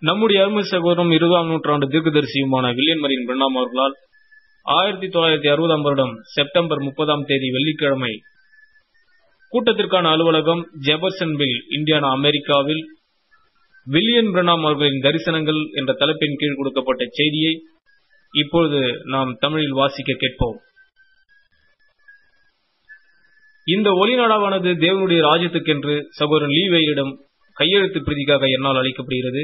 நம்முடைய அருமை சகோதரம் இருபதாம் நூற்றாண்டு தீர்க்கதரிசியுமான வில்லியன் மரின் பிரணாம் அவர்களால் ஆயிரத்தி தொள்ளாயிரத்தி அறுபதாம் வருடம் செப்டம்பர் முப்பதாம் தேதி வெள்ளிக்கிழமை கூட்டத்திற்கான அலுவலகம் ஜெபர்சன்வில் இந்தியானா அமெரிக்காவில் வில்லியன் பிரணாம் அவர்களின் தரிசனங்கள் என்ற தலைப்பின் கீழ் கொடுக்கப்பட்ட செய்தியை இப்பொழுது நாம் தமிழில் வாசிக்க கேட்போம் இந்த ஒளிநாடாவானது தேவனுடைய ராஜ்யத்துக்கென்று சகோதரன் லீவேயிடம் கையெழுத்து பிரதிக்காக என்னால் அளிக்கப்படுகிறது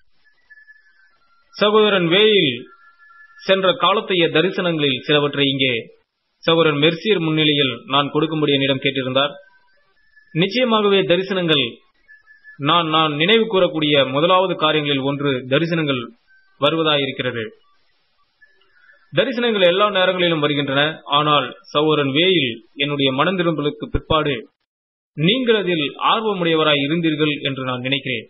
சகோதரன் வேயில் சென்ற காலத்தைய தரிசனங்களில் சிலவற்றை இங்கே சகோதரன் மெர்சியர் முன்னிலையில் நான் கொடுக்கும்படி என்னிடம் கேட்டிருந்தார் நிச்சயமாகவே தரிசனங்கள் நான் நான் நினைவு கூறக்கூடிய முதலாவது காரியங்களில் ஒன்று தரிசனங்கள் வருவதாயிருக்கிறது தரிசனங்கள் எல்லா நேரங்களிலும் வருகின்றன ஆனால் சகோதரன் வேயில் என்னுடைய மனந்திரும்பலுக்கு பிற்பாடு நீங்கள் அதில் ஆர்வமுடையவராய் இருந்தீர்கள் என்று நான் நினைக்கிறேன்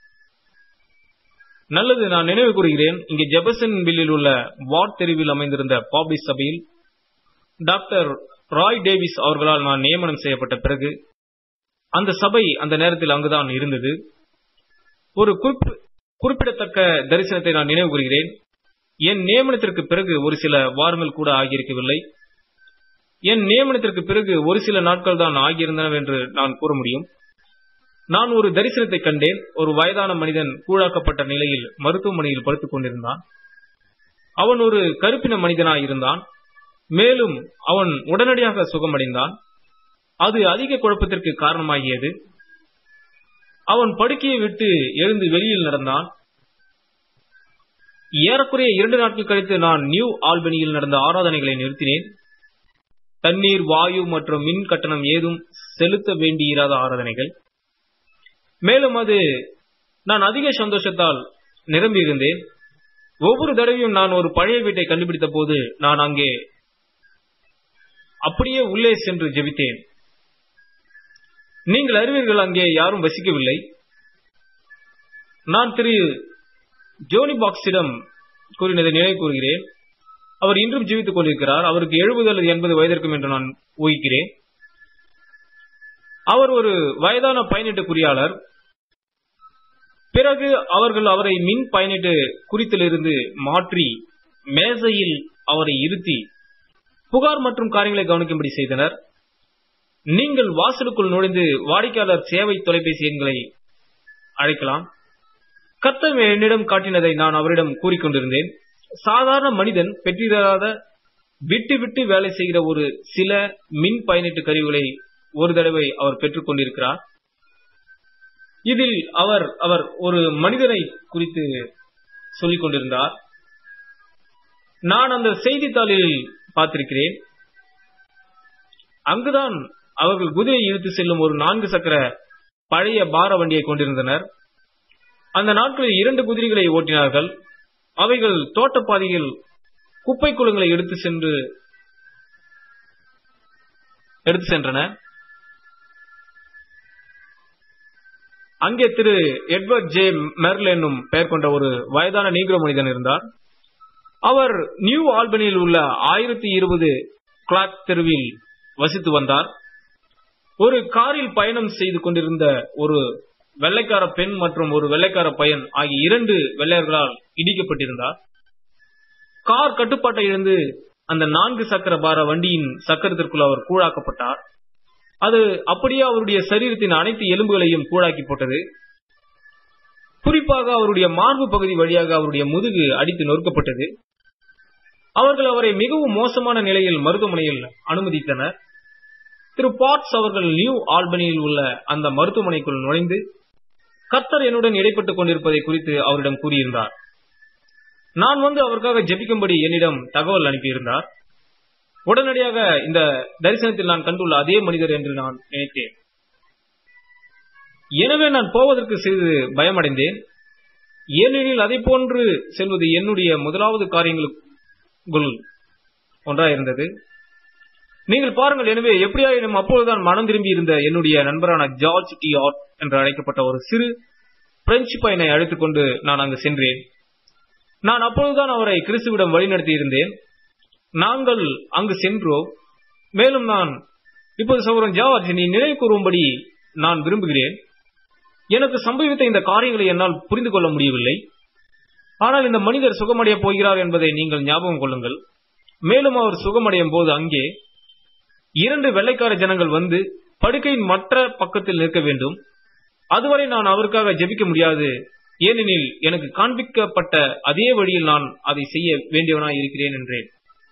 நல்லது நான் நினைவு கூறுகிறேன் இங்கே ஜெபசன் வில்லில் உள்ள வார்ட் தெருவில் அமைந்திருந்த பாபிஸ் சபையில் டாக்டர் ராய் டேவிஸ் அவர்களால் நான் நியமனம் செய்யப்பட்ட பிறகு அந்த சபை அந்த நேரத்தில் அங்குதான் இருந்தது ஒரு குறிப்பிடத்தக்க தரிசனத்தை நான் நினைவு கூறுகிறேன் என் நியமனத்திற்கு பிறகு ஒரு சில வாரங்கள் கூட ஆகியிருக்கவில்லை என் நியமனத்திற்கு பிறகு ஒரு சில நாட்கள் தான் ஆகியிருந்தன என்று நான் கூற முடியும் நான் ஒரு தரிசனத்தை கண்டேன் ஒரு வயதான மனிதன் கூழாக்கப்பட்ட நிலையில் மருத்துவமனையில் படுத்துக் கொண்டிருந்தான் அவன் ஒரு கருப்பின மனிதனாய் இருந்தான் மேலும் அவன் உடனடியாக சுகமடைந்தான் அது அதிக குழப்பத்திற்கு காரணமாகியது அவன் படுக்கையை விட்டு எழுந்து வெளியில் நடந்தான் ஏறக்குறைய இரண்டு நாட்கள் கழித்து நான் நியூ ஆல்பனியில் நடந்த ஆராதனைகளை நிறுத்தினேன் தண்ணீர் வாயு மற்றும் மின் கட்டணம் ஏதும் செலுத்த வேண்டியிராத ஆராதனைகள் மேலும் அது நான் அதிக சந்தோஷத்தால் நிரம்பியிருந்தேன் ஒவ்வொரு தடவையும் நான் ஒரு பழைய வீட்டை கண்டுபிடித்த போது நான் அங்கே அப்படியே உள்ளே சென்று ஜெபித்தேன் நீங்கள் அறிவீர்கள் அங்கே யாரும் வசிக்கவில்லை நான் திரு ஜோனி பாக்ஸிடம் கூறினதை நினைவு கூறுகிறேன் அவர் இன்றும் ஜீவித்துக் கொண்டிருக்கிறார் அவருக்கு எழுபது அல்லது எண்பது வயதிற்கும் என்று நான் ஊகிக்கிறேன் அவர் ஒரு வயதான பயனீட்டு குறியாளர் பிறகு அவர்கள் அவரை மின் பயனீட்டு குறித்திலிருந்து மாற்றி மேசையில் அவரை இருத்தி புகார் மற்றும் காரியங்களை கவனிக்கும்படி செய்தனர் நீங்கள் வாசலுக்குள் நுழைந்து வாடிக்கையாளர் சேவை தொலைபேசி எண்களை அழைக்கலாம் கத்தம் என்னிடம் காட்டினதை நான் அவரிடம் கூறிக்கொண்டிருந்தேன் சாதாரண மனிதன் பெற்றிராத விட்டு விட்டு வேலை செய்கிற ஒரு சில மின் பயனீட்டு கருவிகளை ஒரு தடவை அவர் பெற்றுக் கொண்டிருக்கிறார் இதில் அவர் அவர் ஒரு மனிதனை குறித்து சொல்லிக் கொண்டிருந்தார் நான் அந்த செய்தித்தாளில் பார்த்திருக்கிறேன் அங்குதான் அவர்கள் குதிரை இழுத்து செல்லும் ஒரு நான்கு சக்கர பழைய பார வண்டியை கொண்டிருந்தனர் அந்த நாட்களில் இரண்டு குதிரைகளை ஓட்டினார்கள் அவைகள் தோட்டப்பாதையில் குப்பை குளங்களை எடுத்து சென்று எடுத்து சென்றன அங்கே திரு எட்வர்ட் ஜே மெர்ல் என்னும் பெயர் கொண்ட ஒரு வயதான நீக்ரோ மனிதன் இருந்தார் அவர் நியூ ஆல்பனியில் உள்ள ஆயிரத்தி இருபது கிளாக் தெருவில் வசித்து வந்தார் ஒரு காரில் பயணம் செய்து கொண்டிருந்த ஒரு வெள்ளைக்கார பெண் மற்றும் ஒரு வெள்ளைக்கார பையன் ஆகிய இரண்டு வெள்ளையர்களால் இடிக்கப்பட்டிருந்தார் கார் கட்டுப்பாட்டை இழந்து அந்த நான்கு சக்கர பார வண்டியின் சக்கரத்திற்குள் அவர் கூழாக்கப்பட்டார் அது அப்படியே அவருடைய சரீரத்தின் அனைத்து எலும்புகளையும் கூழாக்கி போட்டது குறிப்பாக அவருடைய மார்பு பகுதி வழியாக அவருடைய முதுகு அடித்து நொறுக்கப்பட்டது அவர்கள் அவரை மிகவும் மோசமான நிலையில் மருத்துவமனையில் அனுமதித்தனர் திரு பாட்ஸ் அவர்கள் நியூ ஆல்பனியில் உள்ள அந்த மருத்துவமனைக்குள் நுழைந்து கர்த்தர் என்னுடன் இடைப்பட்டுக் கொண்டிருப்பதை குறித்து அவரிடம் கூறியிருந்தார் நான் வந்து அவருக்காக ஜெபிக்கும்படி என்னிடம் தகவல் அனுப்பியிருந்தார் உடனடியாக இந்த தரிசனத்தில் நான் கண்டுள்ள அதே மனிதர் என்று நான் நினைத்தேன் எனவே நான் போவதற்கு சிறிது பயமடைந்தேன் ஏனெனில் அதை போன்று செல்வது என்னுடைய முதலாவது காரியங்களுக்குள் ஒன்றாயிருந்தது நீங்கள் பாருங்கள் எனவே எப்படியாயினும் அப்பொழுதுதான் மனம் திரும்பி இருந்த என்னுடைய நண்பரான ஜார்ஜ் டி ஆர்ட் என்று அழைக்கப்பட்ட ஒரு சிறு பிரெஞ்சு பையனை அழைத்துக் கொண்டு நான் அங்கு சென்றேன் நான் அப்பொழுதுதான் அவரை கிறிஸ்துவிடம் வழிநடத்தி இருந்தேன் நாங்கள் அங்கு சென்றோம் மேலும் நான் இப்போது சகோதரன் ஜார்ஜ் நீ நினைவு கூறும்படி நான் விரும்புகிறேன் எனக்கு சம்பவித்த இந்த காரியங்களை என்னால் புரிந்து கொள்ள முடியவில்லை ஆனால் இந்த மனிதர் சுகமடைய போகிறார் என்பதை நீங்கள் ஞாபகம் கொள்ளுங்கள் மேலும் அவர் சுகமடையும் போது அங்கே இரண்டு வெள்ளைக்கார ஜனங்கள் வந்து படுக்கையின் மற்ற பக்கத்தில் நிற்க வேண்டும் அதுவரை நான் அவருக்காக ஜெபிக்க முடியாது ஏனெனில் எனக்கு காண்பிக்கப்பட்ட அதே வழியில் நான் அதை செய்ய வேண்டியவனாய் இருக்கிறேன் என்றேன்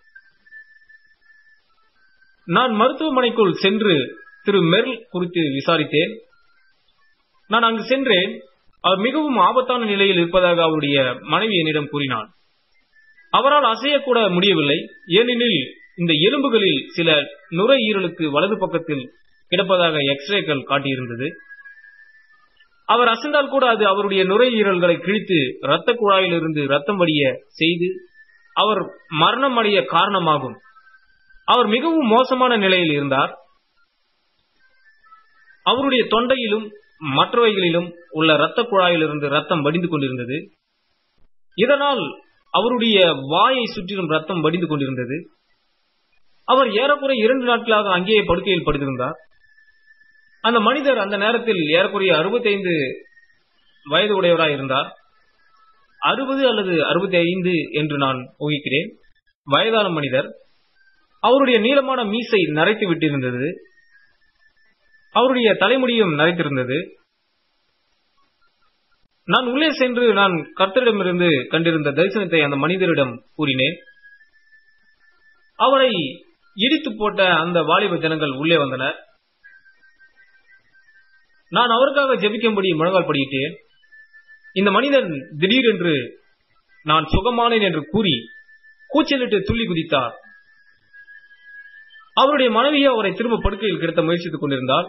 நான் மருத்துவமனைக்குள் சென்று திரு மெர்ல் குறித்து விசாரித்தேன் நான் அங்கு சென்றேன் அவர் மிகவும் ஆபத்தான நிலையில் இருப்பதாக அவருடைய மனைவி என்னிடம் கூறினார் அவரால் அசையக்கூட முடியவில்லை ஏனெனில் இந்த எலும்புகளில் சில நுரையீரலுக்கு வலது பக்கத்தில் கிடப்பதாக எக்ஸ்ரேக்கள் காட்டியிருந்தது அவர் அசைந்தால் கூட அது அவருடைய நுரையீரல்களை கிழித்து இரத்த குழாயிலிருந்து ரத்தம் வடிய செய்து அவர் மரணம் அடைய காரணமாகும் அவர் மிகவும் மோசமான நிலையில் இருந்தார் அவருடைய தொண்டையிலும் மற்றவைகளிலும் உள்ள இரத்த குழாயிலிருந்து ரத்தம் வடிந்து கொண்டிருந்தது இதனால் அவருடைய வாயை சுற்றிலும் ரத்தம் வடிந்து கொண்டிருந்தது அவர் ஏறக்குறைய இரண்டு நாட்களாக அங்கேயே படுக்கையில் படுத்திருந்தார் அந்த மனிதர் அந்த நேரத்தில் ஏறக்குறைய அறுபத்தைந்து வயது உடையவராய் இருந்தார் அறுபது அல்லது அறுபத்தி ஐந்து என்று நான் ஊகிக்கிறேன் வயதான மனிதர் அவருடைய நீளமான மீசை நரைத்து விட்டிருந்தது அவருடைய தலைமுடியும் நரைத்திருந்தது நான் உள்ளே சென்று நான் கர்த்தரிடமிருந்து கண்டிருந்த தரிசனத்தை அந்த மனிதரிடம் கூறினேன் அவரை இடித்து போட்ட அந்த வாலிப ஜனங்கள் உள்ளே வந்தனர் நான் அவருக்காக ஜெபிக்கும்படி முழங்கால் படியிட்டேன் இந்த மனிதன் திடீரென்று நான் சுகமானேன் என்று கூறி கூச்சலிட்டு துள்ளி குதித்தார் அவருடைய மனைவியை அவரை திரும்ப படுக்கையில் கிடத்த முயற்சித்துக் கொண்டிருந்தார்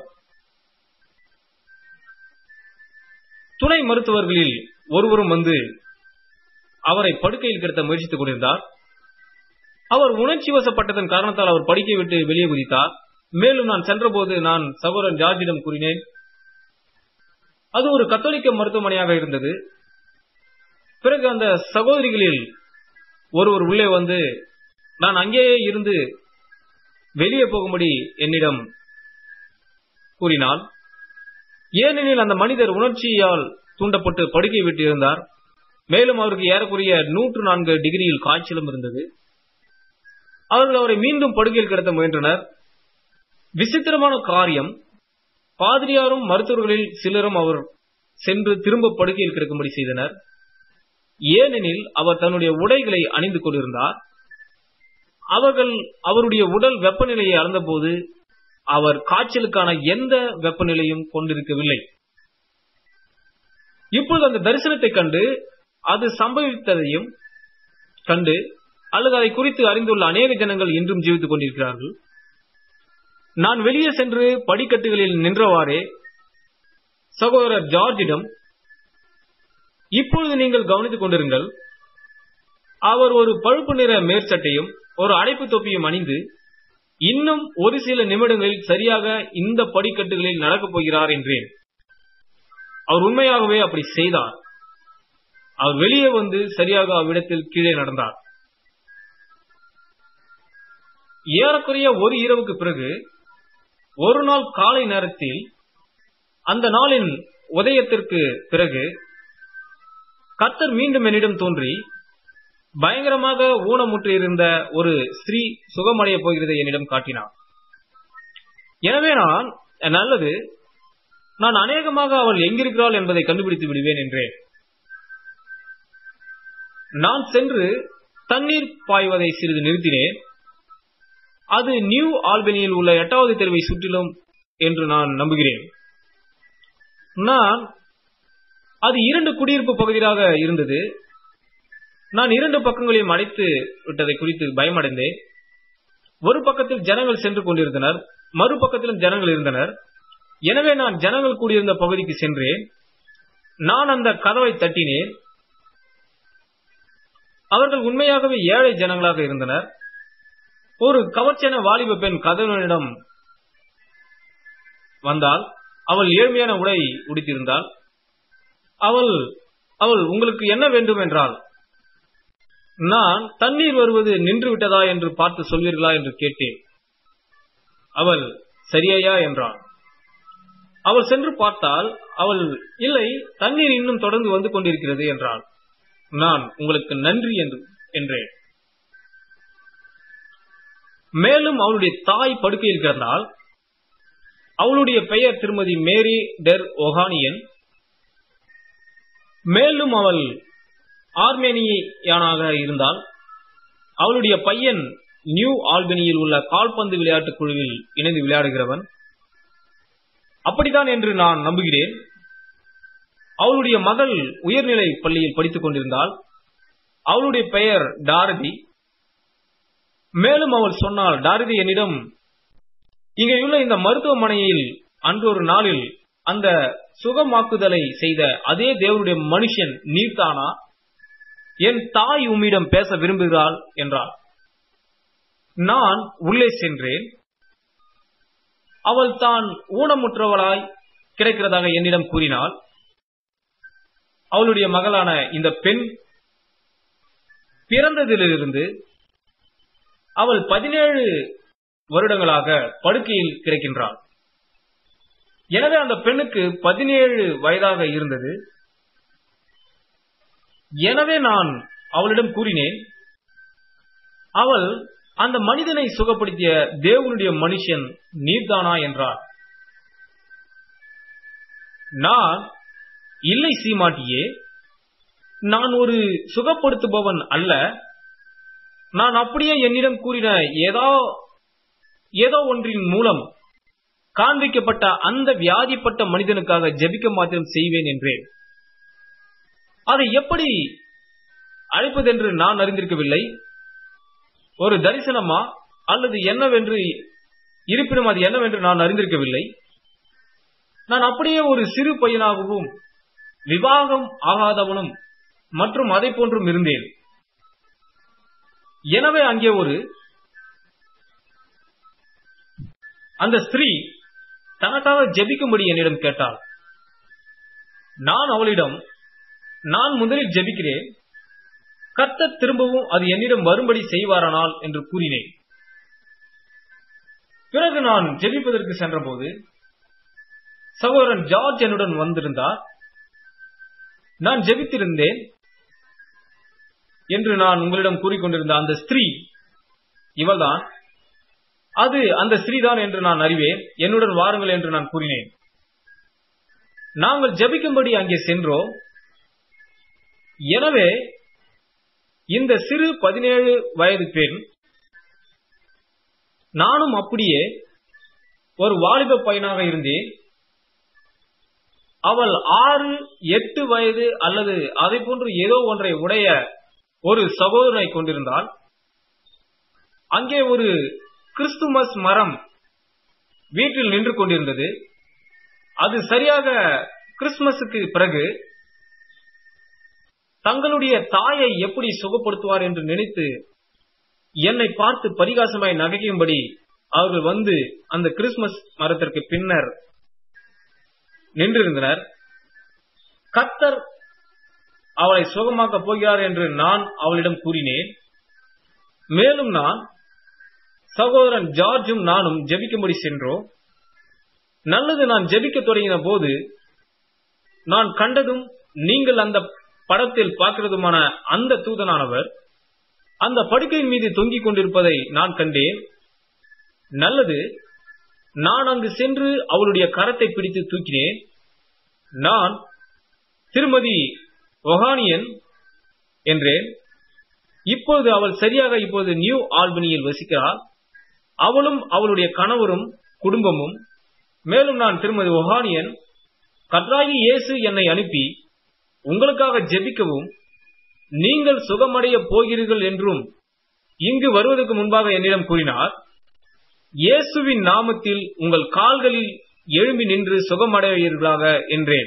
துணை மருத்துவர்களில் ஒருவரும் வந்து அவரை படுக்கையில் கிடத்த முயற்சித்துக் கொண்டிருந்தார் அவர் உணர்ச்சி வசப்பட்டதன் காரணத்தால் அவர் படுக்கை விட்டு வெளியே குதித்தார் மேலும் நான் சென்றபோது நான் சகோதரன் ஜார்ஜிடம் கூறினேன் அது ஒரு கத்தோலிக்க மருத்துவமனையாக இருந்தது பிறகு அந்த சகோதரிகளில் ஒருவர் உள்ளே வந்து நான் அங்கேயே இருந்து வெளியே போகும்படி என்னிடம் கூறினாள் ஏனெனில் அந்த மனிதர் உணர்ச்சியால் தூண்டப்பட்டு படுக்கை விட்டு இருந்தார் மேலும் அவருக்கு ஏறக்குறைய நூற்று நான்கு டிகிரியில் காய்ச்சலும் இருந்தது அவர்கள் அவரை மீண்டும் படுக்கையில் கிடத்த முயன்றனர் விசித்திரமான காரியம் பாதிரியாரும் மருத்துவர்களில் சிலரும் அவர் சென்று திரும்ப படுக்கையில் கிடக்கும்படி செய்தனர் ஏனெனில் அவர் தன்னுடைய உடைகளை அணிந்து கொண்டிருந்தார் அவர்கள் அவருடைய உடல் வெப்பநிலையை அளந்தபோது அவர் காய்ச்சலுக்கான எந்த வெப்பநிலையும் கொண்டிருக்கவில்லை இப்பொழுது அந்த தரிசனத்தை கண்டு அது சம்பவித்ததையும் கண்டு அல்லது அதை குறித்து அறிந்துள்ள அநேக ஜனங்கள் இன்றும் ஜீவித்துக் கொண்டிருக்கிறார்கள் நான் வெளியே சென்று படிக்கட்டுகளில் நின்றவாறே சகோதரர் ஜார்ஜிடம் இப்பொழுது நீங்கள் கவனித்துக் கொண்டிருங்கள் அவர் ஒரு பழுப்பு நிற மேற்சட்டையும் ஒரு அடைப்பு தொப்பியும் அணிந்து இன்னும் ஒரு சில நிமிடங்களில் சரியாக இந்த படிக்கட்டுகளில் நடக்கப் போகிறார் என்றேன் அவர் உண்மையாகவே அப்படி செய்தார் அவர் வெளியே வந்து சரியாக அவ்விடத்தில் கீழே நடந்தார் ஏறக்குறைய ஒரு இரவுக்கு பிறகு ஒரு நாள் காலை நேரத்தில் அந்த நாளின் உதயத்திற்கு பிறகு கர்த்தர் மீண்டும் என்னிடம் தோன்றி பயங்கரமாக ஊனமுற்று இருந்த ஒரு ஸ்திரீ சுகமடைய போகிறதை என்னிடம் காட்டினார் எனவே நான் நல்லது நான் அநேகமாக அவள் எங்கிருக்கிறாள் என்பதை கண்டுபிடித்து விடுவேன் என்றேன் நான் சென்று தண்ணீர் பாய்வதை சிறிது நிறுத்தினேன் அது நியூ ஆல்பனியில் உள்ள எட்டாவது தெருவை சுற்றிலும் என்று நான் நம்புகிறேன் நான் அது இரண்டு குடியிருப்பு பகுதியாக இருந்தது நான் இரண்டு பக்கங்களையும் அடைத்து விட்டதை குறித்து பயமடைந்தேன் ஒரு பக்கத்தில் ஜனங்கள் சென்று கொண்டிருந்தனர் மறுபக்கத்திலும் ஜனங்கள் இருந்தனர் எனவே நான் ஜனங்கள் கூடியிருந்த பகுதிக்கு சென்றேன் நான் அந்த கதவை தட்டினேன் அவர்கள் உண்மையாகவே ஏழை ஜனங்களாக இருந்தனர் ஒரு கவர்ச்சன வாலிப பெண் கதவனிடம் வந்தால் அவள் ஏழ்மையான உடை உடுத்திருந்தாள் அவள் அவள் உங்களுக்கு என்ன வேண்டும் என்றால் நான் தண்ணீர் வருவது நின்று விட்டதா என்று பார்த்து சொல்வீர்களா என்று கேட்டேன் அவள் சரியா என்றாள் அவள் சென்று பார்த்தால் அவள் இல்லை தண்ணீர் இன்னும் தொடர்ந்து வந்து கொண்டிருக்கிறது என்றாள் நான் உங்களுக்கு நன்றி என்று என்றேன் மேலும் அவளுடைய தாய் படுக்கையில் கிடந்தால் அவளுடைய பெயர் திருமதி மேரி டெர் ஒஹானியன் மேலும் அவள் ஆர்மேனியானாக இருந்தால் அவளுடைய பையன் நியூ ஆல்பனியில் உள்ள கால்பந்து விளையாட்டுக் குழுவில் இணைந்து விளையாடுகிறவன் அப்படித்தான் என்று நான் நம்புகிறேன் அவளுடைய மகள் உயர்நிலை பள்ளியில் படித்துக் கொண்டிருந்தால் அவளுடைய பெயர் டாரதி மேலும் அவள் சொன்னால் டாரதி என்னிடம் இங்கேயுள்ள இந்த மருத்துவமனையில் அன்றொரு நாளில் அந்த சுகமாக்குதலை செய்த அதே தேவனுடைய மனுஷன் நீர்த்தானா என் தாய் உம்மிடம் பேச விரும்புகிறாள் என்றாள் நான் உள்ளே சென்றேன் அவள் தான் ஊனமுற்றவளாய் கிடைக்கிறதாக என்னிடம் கூறினாள் அவளுடைய மகளான இந்த பெண் பிறந்ததிலிருந்து அவள் பதினேழு வருடங்களாக படுக்கையில் கிடக்கின்றாள் எனவே அந்த பெண்ணுக்கு பதினேழு வயதாக இருந்தது எனவே நான் அவளிடம் கூறினேன் அவள் அந்த மனிதனை சுகப்படுத்திய தேவனுடைய மனுஷன் நீர்தானா என்றார் நான் இல்லை சீமாட்டியே நான் ஒரு சுகப்படுத்துபவன் அல்ல நான் அப்படியே என்னிடம் கூறின ஏதோ ஏதோ ஒன்றின் மூலம் காண்பிக்கப்பட்ட அந்த வியாதிப்பட்ட மனிதனுக்காக ஜெபிக்க மாத்திரம் செய்வேன் என்றேன் அதை எப்படி அழைப்பதென்று நான் அறிந்திருக்கவில்லை ஒரு தரிசனமா அல்லது என்னவென்று இருப்பினும் அது என்னவென்று நான் அறிந்திருக்கவில்லை நான் அப்படியே ஒரு சிறு பையனாகவும் விவாகம் ஆகாதவனும் மற்றும் அதை போன்றும் இருந்தேன் எனவே அங்கே ஒரு அந்த ஸ்திரீ தனக்காக ஜெபிக்கும்படி என்னிடம் கேட்டாள் நான் அவளிடம் நான் முதலில் ஜெபிக்கிறேன் கர்த்தர் திரும்பவும் அது என்னிடம் வரும்படி செய்வாரானால் என்று கூறினேன் பிறகு நான் ஜெபிப்பதற்கு சென்றபோது சகோதரன் ஜார்ஜ் என்னுடன் வந்திருந்தார் நான் ஜெபித்திருந்தேன் என்று நான் உங்களிடம் கூறிக்கொண்டிருந்த அந்த ஸ்திரீ இவள்தான் அது அந்த ஸ்திரீதான் என்று நான் அறிவேன் என்னுடன் வாருங்கள் என்று நான் கூறினேன் நாங்கள் ஜபிக்கும்படி அங்கே சென்றோம் எனவே இந்த சிறு பதினேழு வயது பெண் நானும் அப்படியே ஒரு வாலிப பையனாக இருந்தேன் அவள் ஆறு எட்டு வயது அல்லது அதை போன்று ஏதோ ஒன்றை உடைய ஒரு சகோதரனை கொண்டிருந்தால் அங்கே ஒரு கிறிஸ்துமஸ் மரம் வீட்டில் நின்று கொண்டிருந்தது அது சரியாக கிறிஸ்துமஸுக்கு பிறகு தங்களுடைய தாயை எப்படி சுகப்படுத்துவார் என்று நினைத்து என்னை பார்த்து பரிகாசமாய் நகைக்கும்படி அவர்கள் வந்து அந்த கிறிஸ்துமஸ் மரத்திற்கு பின்னர் நின்றிருந்தனர் கத்தர் அவளை சுகமாக்கப் போகிறார் என்று நான் அவளிடம் கூறினேன் மேலும் நான் சகோதரன் ஜார்ஜும் நானும் ஜெபிக்கும்படி சென்றோம் நல்லது நான் ஜெபிக்க தொடங்கின போது நான் கண்டதும் நீங்கள் அந்த படத்தில் பார்க்கிறதுமான அந்த தூதனானவர் அந்த படுக்கையின் மீது தொங்கிக் கொண்டிருப்பதை நான் கண்டேன் நல்லது நான் அங்கு சென்று அவளுடைய கரத்தை பிடித்து தூக்கினேன் நான் திருமதி ஒஹானியன் என்றேன் இப்பொழுது அவள் சரியாக இப்போது நியூ ஆல்பனியில் வசிக்கிறாள் அவளும் அவளுடைய கணவரும் குடும்பமும் மேலும் நான் திருமதி ஒஹானியன் கத்ராகி இயேசு என்னை அனுப்பி உங்களுக்காக ஜெபிக்கவும் நீங்கள் சுகமடைய போகிறீர்கள் என்றும் இங்கு வருவதற்கு முன்பாக என்னிடம் கூறினார் இயேசுவின் நாமத்தில் உங்கள் கால்களில் எழும்பி நின்று சுகமடைவீர்களாக என்றேன்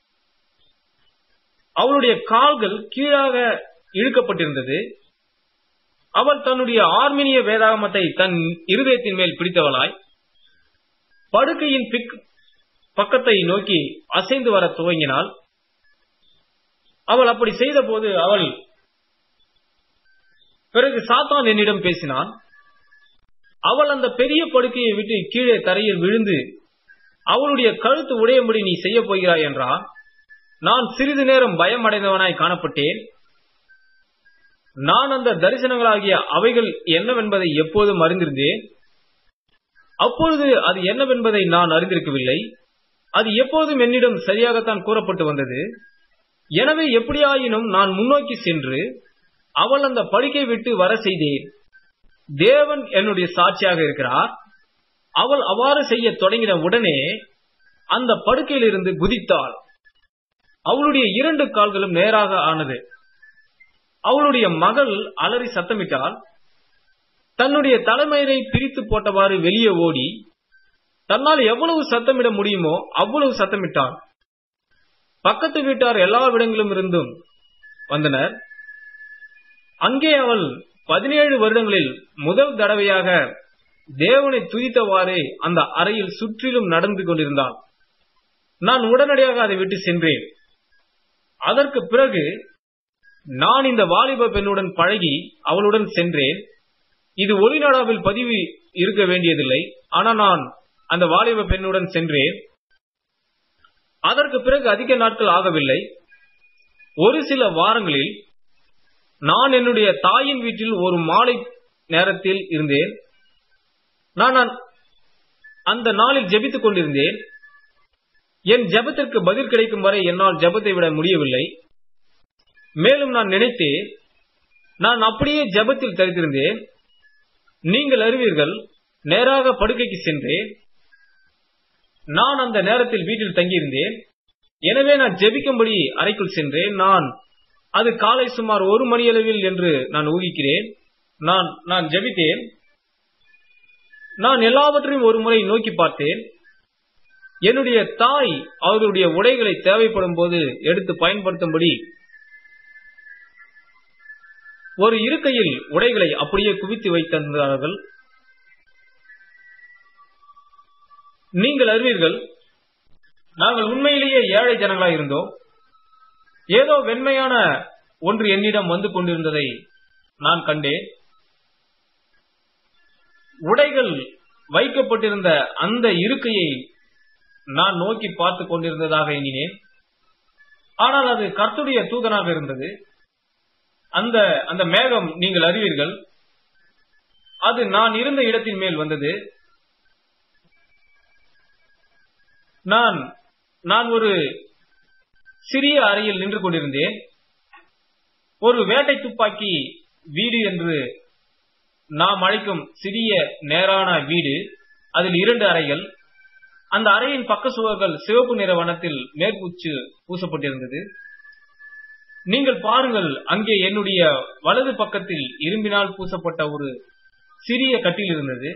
அவளுடைய கால்கள் கீழாக இழுக்கப்பட்டிருந்தது அவள் தன்னுடைய ஆர்மினிய வேதாகமத்தை தன் இருதயத்தின் மேல் பிடித்தவளாய் படுக்கையின் பக்கத்தை நோக்கி அசைந்து வர துவங்கினாள் அவள் அப்படி செய்த போது அவள் பிறகு சாத்தான் என்னிடம் பேசினான் அவள் அந்த பெரிய படுக்கையை விட்டு கீழே தரையில் விழுந்து அவளுடைய கழுத்து உடையும்படி நீ செய்ய போகிறாய் என்றான் நான் சிறிது நேரம் பயமடைந்தவனாய் காணப்பட்டேன் நான் அந்த தரிசனங்களாகிய அவைகள் என்னவென்பதை எப்போதும் அறிந்திருந்தேன் அப்பொழுது அது என்னவென்பதை நான் அறிந்திருக்கவில்லை அது எப்போதும் என்னிடம் சரியாகத்தான் கூறப்பட்டு வந்தது எனவே எப்படியாயினும் நான் முன்னோக்கி சென்று அவள் அந்த படுக்கை விட்டு வர செய்தேன் தேவன் என்னுடைய சாட்சியாக இருக்கிறார் அவள் அவ்வாறு செய்ய தொடங்கின உடனே அந்த படுக்கையிலிருந்து குதித்தாள் அவளுடைய இரண்டு கால்களும் நேராக ஆனது அவளுடைய மகள் அலறி சத்தமிட்டால் தன்னுடைய தலைமயிரை பிரித்து போட்டவாறு வெளியே ஓடி தன்னால் எவ்வளவு சத்தமிட முடியுமோ அவ்வளவு சத்தமிட்டாள் பக்கத்து வீட்டார் எல்லா இடங்களிலும் இருந்தும் வந்தனர் அங்கே அவள் பதினேழு வருடங்களில் முதல் தடவையாக தேவனை துதித்தவாறே அந்த அறையில் சுற்றிலும் நடந்து கொண்டிருந்தாள் நான் உடனடியாக அதை விட்டு சென்றேன் அதற்கு பிறகு நான் இந்த வாலிப பெண்ணுடன் பழகி அவளுடன் சென்றேன் இது ஒளிநாடாவில் பதிவு இருக்க வேண்டியதில்லை ஆனால் நான் அந்த வாலிப பெண்ணுடன் சென்றேன் அதற்கு பிறகு அதிக நாட்கள் ஆகவில்லை ஒரு சில வாரங்களில் நான் என்னுடைய தாயின் வீட்டில் ஒரு மாலை நேரத்தில் இருந்தேன் நான் அந்த நாளில் ஜெபித்துக் கொண்டிருந்தேன் என் ஜெபத்திற்கு பதில் கிடைக்கும் வரை என்னால் ஜெபத்தை விட முடியவில்லை மேலும் நான் நினைத்தேன் நான் அப்படியே ஜெபத்தில் தரித்திருந்தேன் நீங்கள் அறிவீர்கள் நேராக படுக்கைக்கு சென்றேன் நான் அந்த நேரத்தில் வீட்டில் தங்கியிருந்தேன் எனவே நான் ஜெபிக்கும்படி அறைக்குள் சென்றேன் நான் அது காலை சுமார் ஒரு மணியளவில் என்று நான் ஊகிக்கிறேன் நான் நான் ஜெபித்தேன் நான் எல்லாவற்றையும் ஒரு முறை நோக்கி பார்த்தேன் என்னுடைய தாய் அவருடைய உடைகளை தேவைப்படும் போது எடுத்து பயன்படுத்தும்படி ஒரு இருக்கையில் உடைகளை அப்படியே குவித்து வைத்திருந்தார்கள் நீங்கள் அறிவீர்கள் நாங்கள் உண்மையிலேயே ஏழை ஜனங்களாக இருந்தோம் ஏதோ வெண்மையான ஒன்று என்னிடம் வந்து கொண்டிருந்ததை நான் கண்டேன் உடைகள் வைக்கப்பட்டிருந்த அந்த இருக்கையை நான் நோக்கி பார்த்து கொண்டிருந்ததாக எண்ணினேன் ஆனால் அது கர்த்துடைய தூதனாக இருந்தது அந்த அந்த மேகம் நீங்கள் அறிவீர்கள் அது நான் இருந்த இடத்தின் மேல் வந்தது நான் நான் ஒரு சிறிய அறையில் நின்று கொண்டிருந்தேன் ஒரு வேட்டை துப்பாக்கி வீடு என்று நாம் அழைக்கும் சிறிய நேரான வீடு அதில் இரண்டு அறைகள் அந்த அறையின் பக்க சுவர்கள் சிவப்பு நிற வண்ணத்தில் மேற்பூச்சு பூசப்பட்டிருந்தது நீங்கள் பாருங்கள் அங்கே என்னுடைய வலது பக்கத்தில் இரும்பினால் பூசப்பட்ட ஒரு சிறிய கட்டில் இருந்தது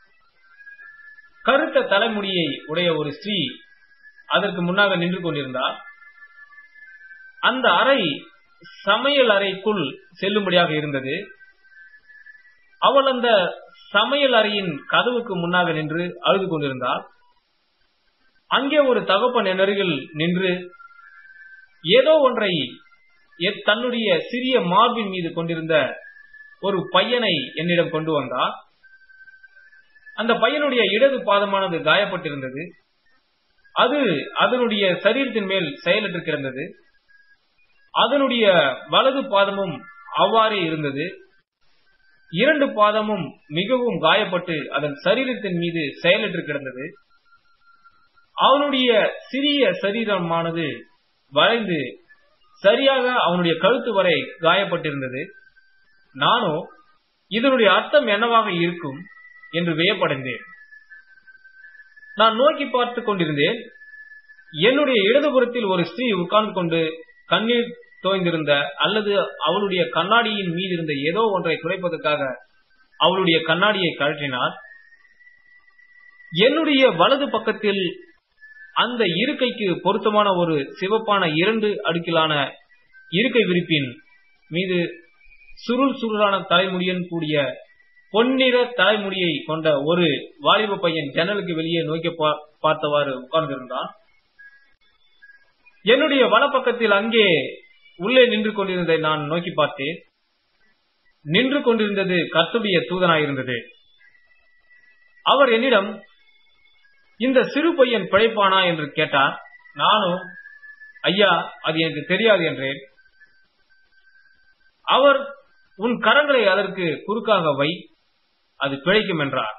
கருத்த தலைமுடியை உடைய ஒரு ஸ்ரீ அதற்கு முன்னாக நின்று கொண்டிருந்தார் அந்த அறை சமையல் அறைக்குள் செல்லும்படியாக இருந்தது அவள் அந்த சமையல் அறையின் கதவுக்கு முன்னாக நின்று அழுது கொண்டிருந்தார் அங்கே ஒரு தகப்பன் என் அருகில் நின்று ஏதோ ஒன்றை தன்னுடைய சிறிய மார்பின் மீது கொண்டிருந்த ஒரு பையனை என்னிடம் கொண்டு வந்தார் அந்த பையனுடைய இடது பாதமானது காயப்பட்டிருந்தது அது அதனுடைய சரீரத்தின் மேல் செயலற்று கிடந்தது அதனுடைய வலது பாதமும் அவ்வாறே இருந்தது இரண்டு பாதமும் மிகவும் காயப்பட்டு அதன் சரீரத்தின் மீது செயலற்று கிடந்தது அவனுடைய சிறிய சரீரமானது வளைந்து சரியாக அவனுடைய கழுத்து வரை காயப்பட்டிருந்தது நானோ இதனுடைய அர்த்தம் என்னவாக இருக்கும் என்று வியப்படைந்தேன் நான் நோக்கி பார்த்துக் கொண்டிருந்தேன் என்னுடைய இடதுபுறத்தில் ஒரு ஸ்திரீ உட்கார்ந்து கொண்டு கண்ணீர் தோய்ந்திருந்த அல்லது அவளுடைய கண்ணாடியின் மீது இருந்த ஏதோ ஒன்றை குறைப்பதற்காக அவளுடைய கண்ணாடியை கழற்றினார் என்னுடைய வலது பக்கத்தில் அந்த இருக்கைக்கு பொருத்தமான ஒரு சிவப்பான இரண்டு அடுக்கிலான இருக்கை விரிப்பின் மீது சுருள் சுருளான தலைமுடியுடன் கூடிய பொன்னிற தலைமுடியை கொண்ட ஒரு வாலிப பையன் ஜன்னலுக்கு வெளியே நோக்கி பார்த்தவாறு உட்கார்ந்திருந்தான் என்னுடைய வலப்பக்கத்தில் அங்கே உள்ளே நின்று கொண்டிருந்ததை நான் நோக்கி பார்த்தேன் நின்று கொண்டிருந்தது கர்த்துடைய தூதனாயிருந்தது அவர் என்னிடம் இந்த சிறு பையன் பிழைப்பானா என்று கேட்டார் நானும் ஐயா அது எனக்கு தெரியாது என்றேன் அவர் உன் கரங்களை அதற்கு குறுக்காக வை அது பிழைக்கும் என்றார்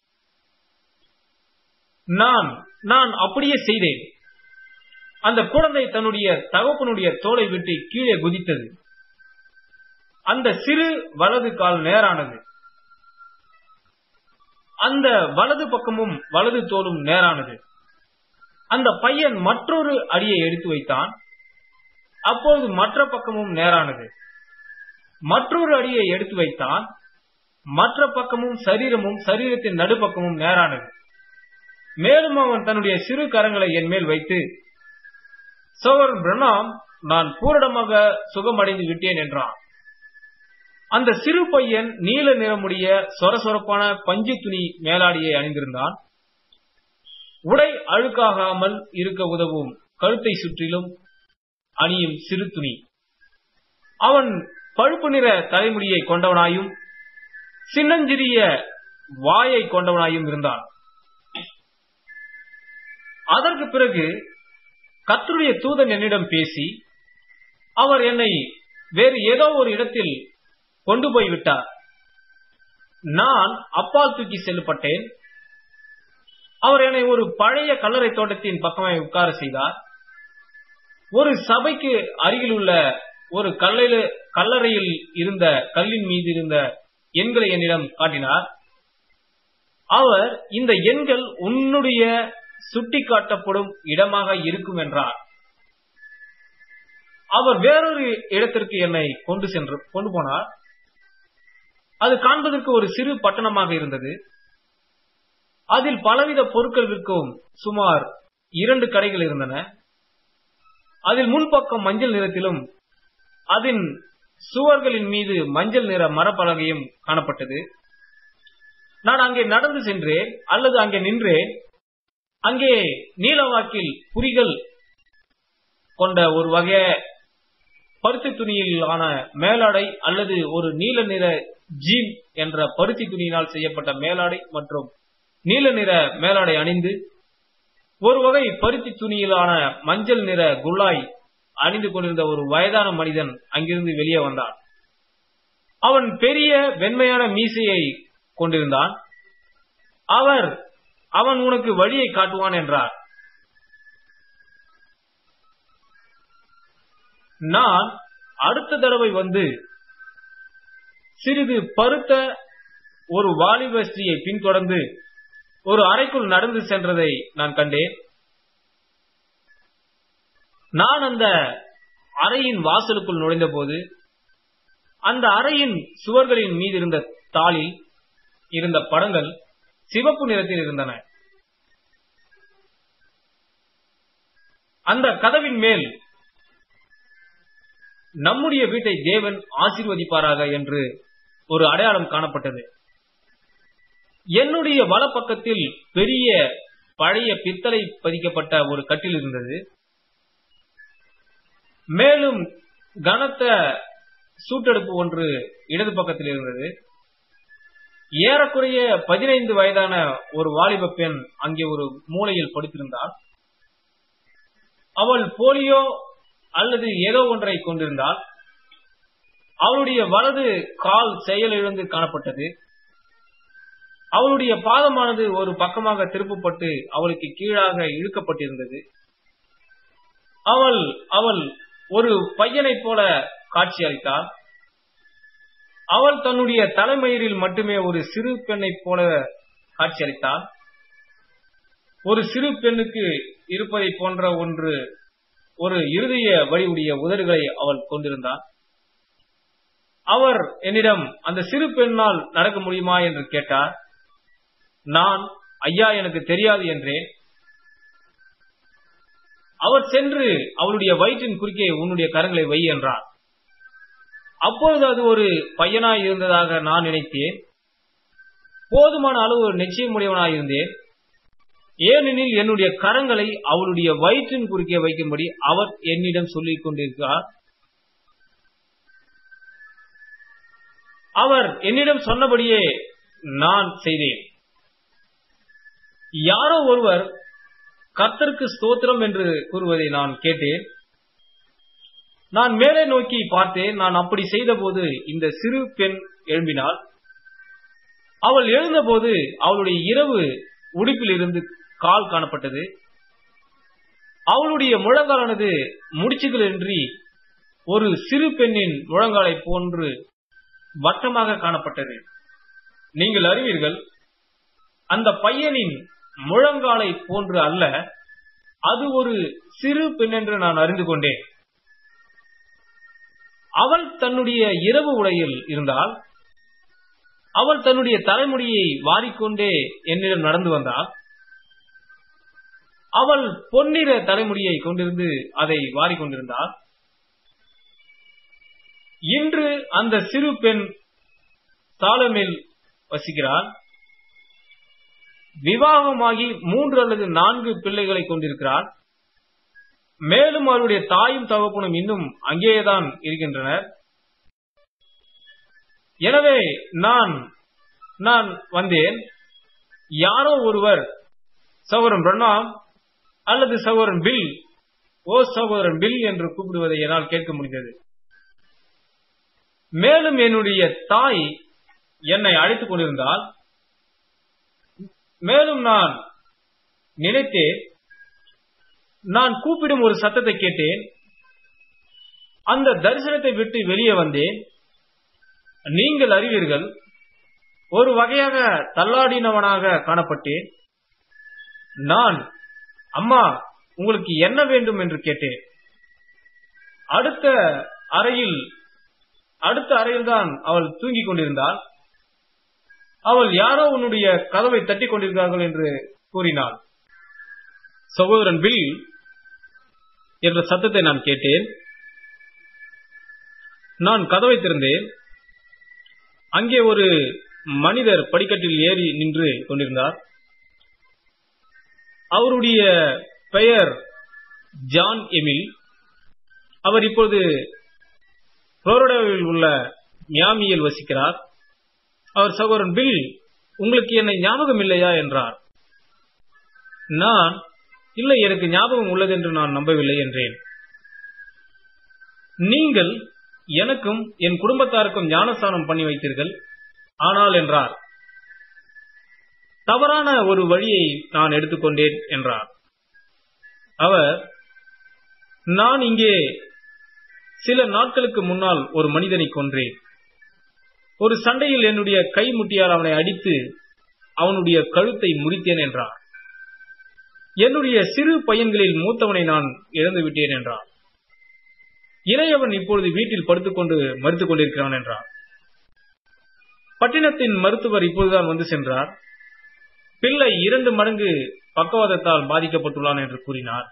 நான் நான் அப்படியே செய்தேன் அந்த குழந்தை தன்னுடைய தகப்பனுடைய தோலை விட்டு கீழே குதித்தது அந்த சிறு வலது கால் நேரானது அந்த வலது பக்கமும் வலது தோலும் நேரானது அந்த பையன் மற்றொரு அடியை எடுத்து வைத்தான் அப்போது மற்ற பக்கமும் நேரானது மற்றொரு அடியை எடுத்து வைத்தான் மற்ற பக்கமும் சரீரமும் சரீரத்தின் நடுப்பக்கமும் நேரானது மேலும் அவன் தன்னுடைய சிறு கரங்களை என் மேல் வைத்து சோவர் பிரணாம் நான் பூரணமாக சுகமடைந்து விட்டேன் என்றான் அந்த சிறு பையன் நீல நிறமுடைய சொரசொரப்பான பஞ்சு துணி மேலாடியை அணிந்திருந்தான் உடை அழுக்காகாமல் இருக்க உதவும் கழுத்தை சுற்றிலும் அணியும் சிறு துணி அவன் பழுப்பு நிற தலைமுடியை கொண்டவனாயும் சின்னஞ்சிறிய வாயை கொண்டவனாயும் இருந்தான் அதற்கு பிறகு கத்தருடைய தூதன் என்னிடம் பேசி அவர் என்னை வேறு ஏதோ ஒரு இடத்தில் கொண்டு போய் விட்டார் நான் அப்பால் தூக்கி செல்லப்பட்டேன் அவர் என்னை ஒரு பழைய கல்லறை தோட்டத்தின் பக்கமே உட்கார செய்தார் ஒரு சபைக்கு அருகில் உள்ள ஒரு கல்லையில கல்லறையில் இருந்த கல்லின் மீது இருந்த எண்களை என்னிடம் காட்டினார் அவர் இந்த எண்கள் உன்னுடைய சுட்டிக்காட்டப்படும் இடமாக இருக்கும் என்றார் அவர் வேறொரு இடத்திற்கு என்னை கொண்டு சென்று கொண்டு போனார் அது காண்பதற்கு ஒரு சிறு பட்டணமாக இருந்தது அதில் பலவித பொருட்கள் விற்கும் சுமார் இரண்டு கடைகள் இருந்தன அதில் முன்பக்கம் மஞ்சள் நிறத்திலும் அதன் சுவர்களின் மீது மஞ்சள் நிற மரப்பலகையும் காணப்பட்டது நான் அங்கே நடந்து சென்றேன் அல்லது அங்கே நின்றேன் அங்கே நீலவாக்கில் புரிகள் கொண்ட ஒரு வகை பருத்தி துணியில் ஆன மேலாடை அல்லது ஒரு நீல நிற ஜீன் என்ற பருத்தி துணியினால் செய்யப்பட்ட மேலாடை மற்றும் நீல நிற மேலாடை அணிந்து ஒரு வகை பருத்தி துணியிலான மஞ்சள் நிற குல்லாய் அணிந்து கொண்டிருந்த ஒரு வயதான மனிதன் அங்கிருந்து வெளியே வந்தான் அவன் பெரிய வெண்மையான மீசையை கொண்டிருந்தான் அவர் அவன் உனக்கு வழியை காட்டுவான் என்றார் நான் அடுத்த தடவை வந்து சிறிது பருத்த ஒரு வாலிப ஸ்திரியை பின்தொடர்ந்து ஒரு அறைக்குள் நடந்து சென்றதை நான் கண்டேன் நான் அந்த அறையின் வாசலுக்குள் நுழைந்த போது அந்த அறையின் சுவர்களின் மீது இருந்த தாளில் இருந்த படங்கள் சிவப்பு நிறத்தில் இருந்தன அந்த கதவின் மேல் நம்முடைய வீட்டை தேவன் ஆசீர்வதிப்பாராக என்று ஒரு அடையாளம் காணப்பட்டது என்னுடைய வலப்பக்கத்தில் பெரிய பழைய பித்தளை பதிக்கப்பட்ட ஒரு கட்டில் இருந்தது மேலும் கனத்த சூட்டெடுப்பு ஒன்று இடது பக்கத்தில் இருந்தது ஏறக்குறைய பதினைந்து வயதான ஒரு வாலிப பெண் அங்கே ஒரு மூலையில் படுத்திருந்தாள் அவள் போலியோ அல்லது ஏதோ ஒன்றை கொண்டிருந்தால் அவளுடைய வலது கால் செயலிழந்து காணப்பட்டது அவளுடைய பாதமானது ஒரு பக்கமாக திருப்பப்பட்டு அவளுக்கு கீழாக இழுக்கப்பட்டிருந்தது அவள் அவள் ஒரு பையனைப் போல காட்சி அளித்தாள் அவள் தன்னுடைய தலைமயிரில் மட்டுமே ஒரு சிறு பெண்ணைப் போல காட்சியளித்தாள் ஒரு சிறு பெண்ணுக்கு இருப்பதை போன்ற ஒன்று ஒரு இருதய வடிவுடைய உதடுகளை அவள் கொண்டிருந்தாள் அவர் என்னிடம் அந்த சிறு பெண்ணால் நடக்க முடியுமா என்று கேட்டார் நான் ஐயா எனக்கு தெரியாது என்றேன் அவர் சென்று அவளுடைய வயிற்றின் குறுக்கே உன்னுடைய கரங்களை வை என்றார் அப்பொழுது அது ஒரு பையனாய் இருந்ததாக நான் நினைத்தேன் போதுமான அளவு நிச்சயமுடையவனாய் இருந்தேன் ஏனெனில் என்னுடைய கரங்களை அவளுடைய வயிற்றின் குறுக்கே வைக்கும்படி அவர் என்னிடம் சொல்லிக் கொண்டிருக்கிறார் அவர் என்னிடம் சொன்னபடியே நான் செய்தேன் யாரோ ஒருவர் கர்த்தருக்கு ஸ்தோத்திரம் என்று கூறுவதை நான் கேட்டேன் நான் மேலே நோக்கி பார்த்தேன் நான் அப்படி செய்தபோது இந்த சிறு பெண் எழும்பினாள் அவள் எழுந்தபோது அவளுடைய இரவு உடுப்பில் இருந்து கால் காணப்பட்டது அவளுடைய முழங்காலானது முடிச்சுகளின்றி ஒரு சிறு பெண்ணின் முழங்காலை போன்று வட்டமாக காணப்பட்டது நீங்கள் அறிவீர்கள் அந்த பையனின் முழங்காலை போன்று அல்ல அது ஒரு சிறு பெண் என்று நான் அறிந்து கொண்டேன் அவள் தன்னுடைய இரவு உடையில் இருந்தால் அவள் தன்னுடைய தலைமுடியை வாரிக்கொண்டே என்னிடம் நடந்து வந்தாள் அவள் பொன்னிற தலைமுடியை கொண்டிருந்து அதை வாரிக்கொண்டிருந்தாள் இன்று அந்த சிறு பெண் சாலமில் வசிக்கிறாள் விவாகமாகி மூன்று அல்லது நான்கு பிள்ளைகளை கொண்டிருக்கிறாள் மேலும் அவருடைய தாயும் தகப்பனும் இன்னும் அங்கேயேதான் இருக்கின்றனர் எனவே நான் நான் வந்தேன் யாரோ ஒருவர் சகோதரன் பிரணாம் அல்லது சகோதரன் பில் ஓ சகோதரன் பில் என்று கூப்பிடுவதை என்னால் கேட்க முடிந்தது மேலும் என்னுடைய தாய் என்னை அழைத்துக் கொண்டிருந்தால் மேலும் நான் நினைத்தேன் நான் கூப்பிடும் ஒரு சத்தத்தை கேட்டேன் அந்த தரிசனத்தை விட்டு வெளியே வந்தேன் நீங்கள் அறிவீர்கள் ஒரு வகையாக தள்ளாடினவனாக காணப்பட்டேன் நான் அம்மா உங்களுக்கு என்ன வேண்டும் என்று கேட்டேன் அடுத்த அறையில் அடுத்த அறையில்தான் அவள் தூங்கிக் கொண்டிருந்தாள் அவள் யாரோ உன்னுடைய கதவை தட்டிக் கொண்டிருக்கிறார்கள் என்று கூறினாள் சகோதரன் பில் என்ற சத்தத்தை நான் கேட்டேன் நான் கதவை திறந்தேன் அங்கே ஒரு மனிதர் படிக்கட்டில் ஏறி நின்று கொண்டிருந்தார் அவருடைய பெயர் ஜான் எமில் அவர் இப்பொழுது புளோரிடாவில் உள்ள மியாமியில் வசிக்கிறார் அவர் சகோதரன் பில் உங்களுக்கு என்னை ஞாபகம் இல்லையா என்றார் நான் இல்லை எனக்கு ஞாபகம் உள்ளது என்று நான் நம்பவில்லை என்றேன் நீங்கள் எனக்கும் என் குடும்பத்தாருக்கும் ஞானஸ்தானம் பண்ணி வைத்தீர்கள் ஆனால் என்றார் தவறான ஒரு வழியை நான் எடுத்துக்கொண்டேன் என்றார் அவர் நான் இங்கே சில நாட்களுக்கு முன்னால் ஒரு மனிதனை கொன்றேன் ஒரு சண்டையில் என்னுடைய கை முட்டியால் அவனை அடித்து அவனுடைய கழுத்தை முறித்தேன் என்றார் என்னுடைய சிறு பையன்களில் மூத்தவனை நான் இழந்து விட்டேன் என்றார் இளையவன் இப்பொழுது வீட்டில் படுத்துக்கொண்டு மறுத்துக் கொண்டிருக்கிறான் என்றார் பட்டினத்தின் மருத்துவர் இப்போதுதான் வந்து சென்றார் பிள்ளை இரண்டு மடங்கு பக்கவாதத்தால் பாதிக்கப்பட்டுள்ளான் என்று கூறினார்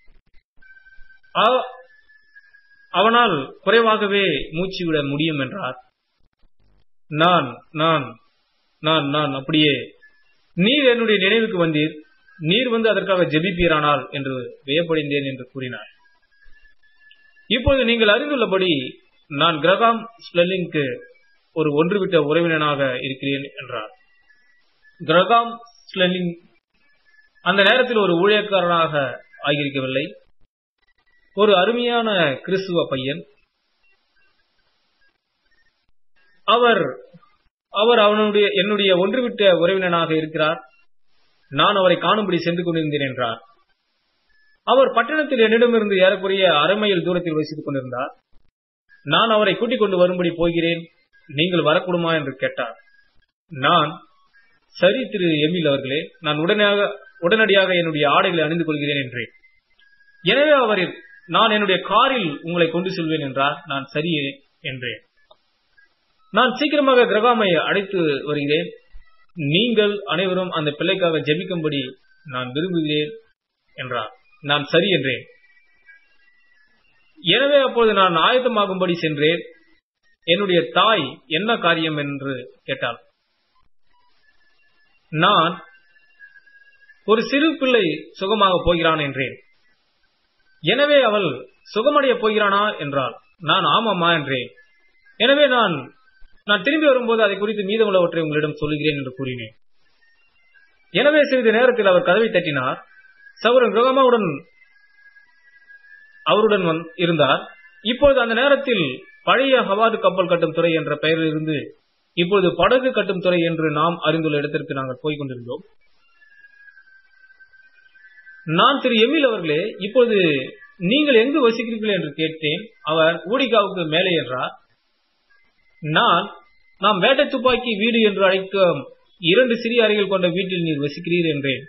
அவனால் குறைவாகவே மூச்சு விட முடியும் என்றார் நான் நான் நான் நான் அப்படியே நீர் என்னுடைய நினைவுக்கு வந்தீர் நீர் வந்து அதற்காக ஜெபிப்பீரானால் என்று வியப்படைந்தேன் என்று கூறினார் இப்போது நீங்கள் அறிந்துள்ளபடி நான் கிரகாம் ஸ்லெல்லிங்க்கு ஒரு ஒன்றுவிட்ட உறவினனாக இருக்கிறேன் என்றார் கிரகாம் ஸ்லெல்லிங் அந்த நேரத்தில் ஒரு ஊழியக்காரனாக ஆகியிருக்கவில்லை ஒரு அருமையான கிறிஸ்துவ பையன் அவர் அவர் அவனுடைய என்னுடைய ஒன்றுவிட்ட உறவினனாக இருக்கிறார் நான் அவரை காணும்படி சென்று கொண்டிருந்தேன் என்றார் அவர் பட்டணத்தில் என்னிடமிருந்து ஏறக்குறைய அரை மைல் தூரத்தில் வசித்துக் கொண்டிருந்தார் நான் அவரை கூட்டிக் கொண்டு வரும்படி போகிறேன் நீங்கள் வரக்கூடுமா என்று கேட்டார் நான் சரி திரு எமில் அவர்களே நான் உடனடியாக உடனடியாக என்னுடைய ஆடைகளை அணிந்து கொள்கிறேன் என்றேன் எனவே அவர் நான் என்னுடைய காரில் உங்களை கொண்டு செல்வேன் என்றார் நான் சரியே என்றேன் நான் சீக்கிரமாக கிரகாமை அழைத்து வருகிறேன் நீங்கள் அனைவரும் அந்த பிள்ளைக்காக ஜெபிக்கும்படி நான் விரும்புகிறேன் என்றார் நான் சரி என்றேன் எனவே அப்போது நான் ஆயத்தமாகும்படி சென்றேன் என்னுடைய தாய் என்ன காரியம் என்று கேட்டாள் நான் ஒரு சிறு பிள்ளை சுகமாக போகிறான் என்றேன் எனவே அவள் சுகமடைய போகிறானா என்றாள் நான் ஆமாமா என்றேன் எனவே நான் நான் திரும்பி வரும்போது அதை குறித்து மீதமுள்ளவற்றை உங்களிடம் சொல்லுகிறேன் என்று கூறினேன் எனவே சிறிது நேரத்தில் அவர் கதவை தட்டினார் சௌரன் கிரகமாவுடன் அவருடன் இருந்தார் இப்பொழுது அந்த நேரத்தில் பழைய ஹவாது கப்பல் கட்டும் துறை என்ற பெயரில் இருந்து இப்பொழுது படகு கட்டும் துறை என்று நாம் அறிந்துள்ள இடத்திற்கு நாங்கள் போய் கொண்டிருந்தோம் நான் திரு எமில் அவர்களே இப்போது நீங்கள் எங்கு வசிக்கிறீர்கள் என்று கேட்டேன் அவர் ஊடிகாவுக்கு மேலே என்றார் நான் நாம் வேட்டை துப்பாக்கி வீடு என்று அழைக்கும் இரண்டு சிறிய அறைகள் கொண்ட வீட்டில் நீர் வசிக்கிறீர் என்றேன்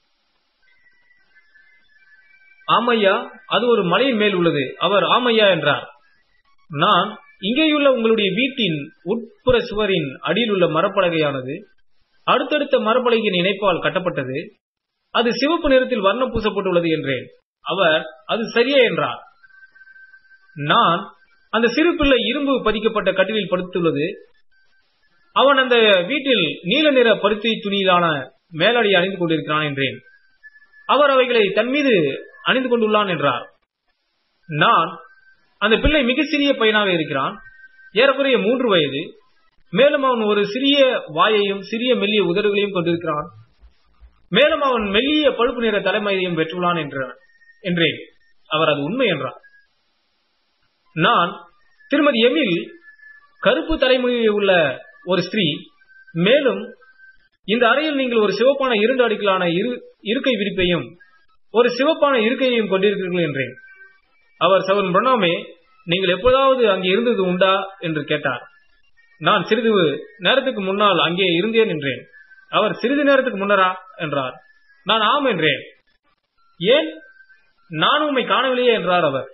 ஆமையா அது ஒரு மலையின் மேல் உள்ளது அவர் ஆமையா என்றார் நான் இங்கேயுள்ள உங்களுடைய வீட்டின் உட்புற சுவரின் அடியில் உள்ள மரப்பலகையானது அடுத்தடுத்த மரப்பலகையின் இணைப்பால் கட்டப்பட்டது அது சிவப்பு நிறத்தில் வர்ணம் பூசப்பட்டுள்ளது என்றேன் அவர் அது சரியே என்றார் நான் அந்த சிறு பிள்ளை இரும்பு பதிக்கப்பட்ட கட்டிலில் படுத்துள்ளது அவன் அந்த வீட்டில் நீல நிற பருத்தி துணியிலான மேலடி அணிந்து கொண்டிருக்கிறான் என்றேன் அவர் அவைகளை தன் மீது அணிந்து கொண்டுள்ளான் என்றார் நான் அந்த பிள்ளை மிக சிறிய பையனாக இருக்கிறான் ஏறக்குறைய மூன்று வயது மேலும் அவன் ஒரு சிறிய வாயையும் சிறிய மெல்லிய உதடுகளையும் கொண்டிருக்கிறான் மேலும் அவன் மெல்லிய பழுப்பு நிற தலைமையையும் பெற்றுள்ளான் என்றேன் அவர் அது உண்மை என்றார் நான் திருமதி எமில் கருப்பு தலைமுறையை உள்ள ஒரு ஸ்திரீ மேலும் இந்த அறையில் நீங்கள் ஒரு சிவப்பான இரண்டு அடுக்கிலான இருக்கை விரிப்பையும் ஒரு சிவப்பான இருக்கையையும் கொண்டிருக்கிறீர்கள் என்றேன் அவர் சவன் பிரணாமே நீங்கள் எப்போதாவது அங்கே இருந்தது உண்டா என்று கேட்டார் நான் சிறிது நேரத்துக்கு முன்னால் அங்கே இருந்தேன் என்றேன் அவர் சிறிது நேரத்துக்கு முன்னரா என்றார் நான் ஆம் என்றேன் ஏன் நான் உண்மை காணவில்லையே என்றார் அவர்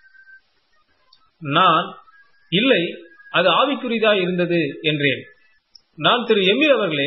நான் இல்லை அது ஆவிக்குரியதா இருந்தது என்றேன் நான் திரு எம்மிர் அவர்களே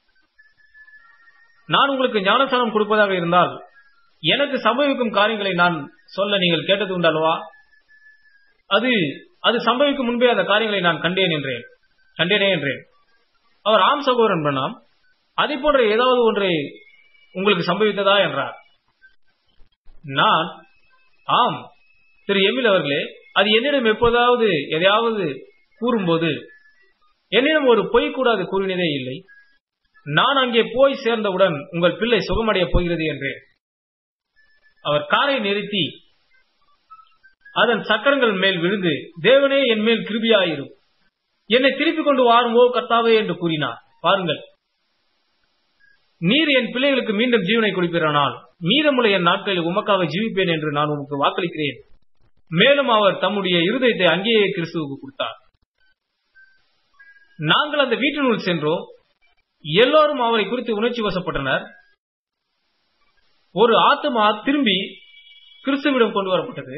நான் உங்களுக்கு ஞானஸ்தானம் கொடுப்பதாக இருந்தால் எனக்கு சம்பவிக்கும் காரியங்களை நான் சொல்ல நீங்கள் கேட்டது உண்டல்லவா அது அது சம்பவிக்கும் முன்பே அந்த காரியங்களை நான் கண்டேன் என்றேன் கண்டேனே என்றேன் அவர் ஆம் சகோதரன் பண்ணாம் அதை போன்ற ஏதாவது ஒன்றை உங்களுக்கு சம்பவித்ததா என்றார் நான் ஆம் திரு எமில் அவர்களே அது என்னிடம் எப்போதாவது எதையாவது கூறும்போது என்னிடம் ஒரு பொய் கூடாது கூறினதே இல்லை நான் அங்கே போய் சேர்ந்தவுடன் உங்கள் பிள்ளை சுகமடைய போகிறது என்றேன் அவர் காரை நிறுத்தி அதன் சக்கரங்கள் மேல் விழுந்து தேவனே என் மேல் கிருபியாயிரும் என்னை திருப்பிக் கொண்டு வாருங்கோ கர்த்தாவே என்று கூறினார் பாருங்கள் நீர் என் பிள்ளைகளுக்கு மீண்டும் ஜீவனை கொடுப்பீரானால் மீதமுள்ள என் நாட்களில் உமக்காக ஜீவிப்பேன் என்று நான் உமக்கு வாக்களிக்கிறேன் மேலும் அவர் தம்முடைய இருதயத்தை அங்கேயே கிறிஸ்துவுக்கு கொடுத்தார் நாங்கள் அந்த வீட்டினுள் சென்றோம் எல்லோரும் அவரை குறித்து உணர்ச்சி வசப்பட்டனர் ஒரு ஆத்மா திரும்பி கிறிஸ்துவிடம் கொண்டு வரப்பட்டது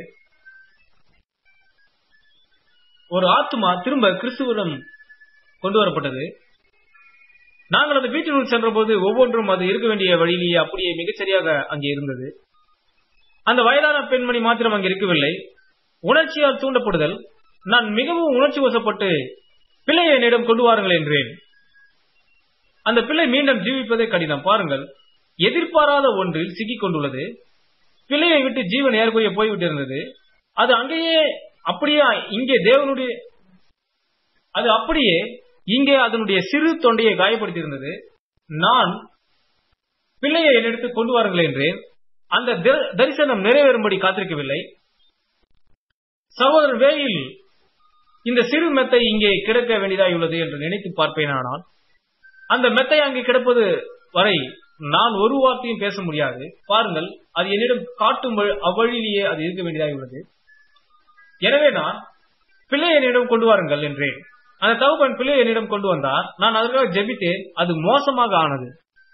ஒரு ஆத்மா திரும்ப கிறிஸ்துவிடம் கொண்டு வரப்பட்டது நாங்கள் அந்த வீட்டினுள் சென்றபோது ஒவ்வொன்றும் அது இருக்க வேண்டிய வழியிலேயே அப்படியே மிகச்சரியாக அங்கே இருந்தது அந்த வயதான பெண்மணி மாத்திரம் அங்கே இருக்கவில்லை உணர்ச்சியால் தூண்டப்படுதல் நான் மிகவும் உணர்ச்சி வசப்பட்டு பிள்ளையை என்னிடம் கொண்டு வாருங்கள் என்றேன் அந்த பிள்ளை மீண்டும் ஜீவிப்பதே கடினம் பாருங்கள் எதிர்பாராத ஒன்றில் சிக்கிக் கொண்டுள்ளது பிள்ளையை விட்டு ஜீவன் ஏற்குறைய போய்விட்டிருந்தது அது அங்கேயே அப்படியே இங்கே தேவனுடைய அது அப்படியே இங்கே அதனுடைய சிறு தொண்டையை காயப்படுத்தியிருந்தது நான் பிள்ளையை என்னிடத்து கொண்டு வாருங்கள் என்றேன் அந்த தரிசனம் நிறைவேறும்படி காத்திருக்கவில்லை சகோதரர் வேயில் இந்த சிறு மெத்தை இங்கே கிடக்க வேண்டியதாயுள்ளது என்று நினைத்து பார்ப்பேன் ஆனால் அந்த மெத்தை அங்கே கிடப்பது வரை நான் ஒரு வார்த்தையும் பேச முடியாது பாருங்கள் அது என்னிடம் காட்டும் அவ்வழியிலேயே அது இருக்க வேண்டியதாயுள்ளது எனவே நான் பிள்ளை என்னிடம் கொண்டு வாருங்கள் என்றேன் அந்த தகப்பன் பிள்ளை என்னிடம் கொண்டு வந்தார் நான் அதற்காக ஜெபித்தேன் அது மோசமாக ஆனது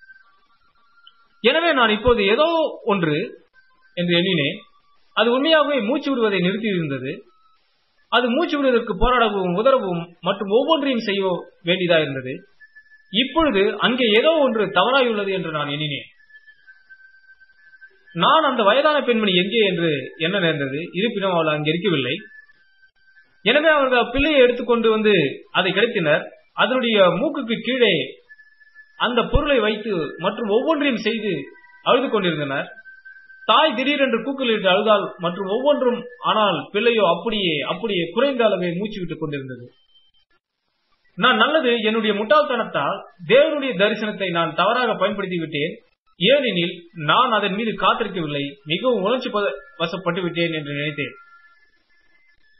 எனவே நான் இப்போது ஏதோ ஒன்று என்று எண்ணினேன் அது உண்மையாகவே மூச்சு விடுவதை நிறுத்தியிருந்தது அது மூச்சு விடுவதற்கு போராடவும் உதறவும் மற்றும் ஒவ்வொன்றையும் செய்ய வேண்டியதா இருந்தது இப்பொழுது அங்கே ஏதோ ஒன்று தவறாயுள்ளது என்று நான் எண்ணினேன் நான் அந்த வயதான பெண்மணி எங்கே என்று என்ன நேர்ந்தது இருப்பினும் அவள் அங்கே இருக்கவில்லை எனவே அவர்கள் பிள்ளையை எடுத்துக்கொண்டு வந்து அதை கிடைத்தனர் அதனுடைய மூக்குக்கு கீழே அந்த பொருளை வைத்து மற்றும் ஒவ்வொன்றையும் செய்து அழுது கொண்டிருந்தனர் தாய் திடீரென்று கூக்குலிட்டு அழுதால் மற்றும் ஒவ்வொன்றும் ஆனால் பிள்ளையோ அப்படியே அப்படியே குறைந்த அளவே மூச்சு விட்டுக் கொண்டிருந்தது நான் நல்லது என்னுடைய முட்டாள்தனத்தால் தேவனுடைய தரிசனத்தை நான் தவறாக பயன்படுத்தி விட்டேன் ஏனெனில் நான் அதன் மீது காத்திருக்கவில்லை மிகவும் உணர்ச்சி வசப்பட்டு விட்டேன் என்று நினைத்தேன்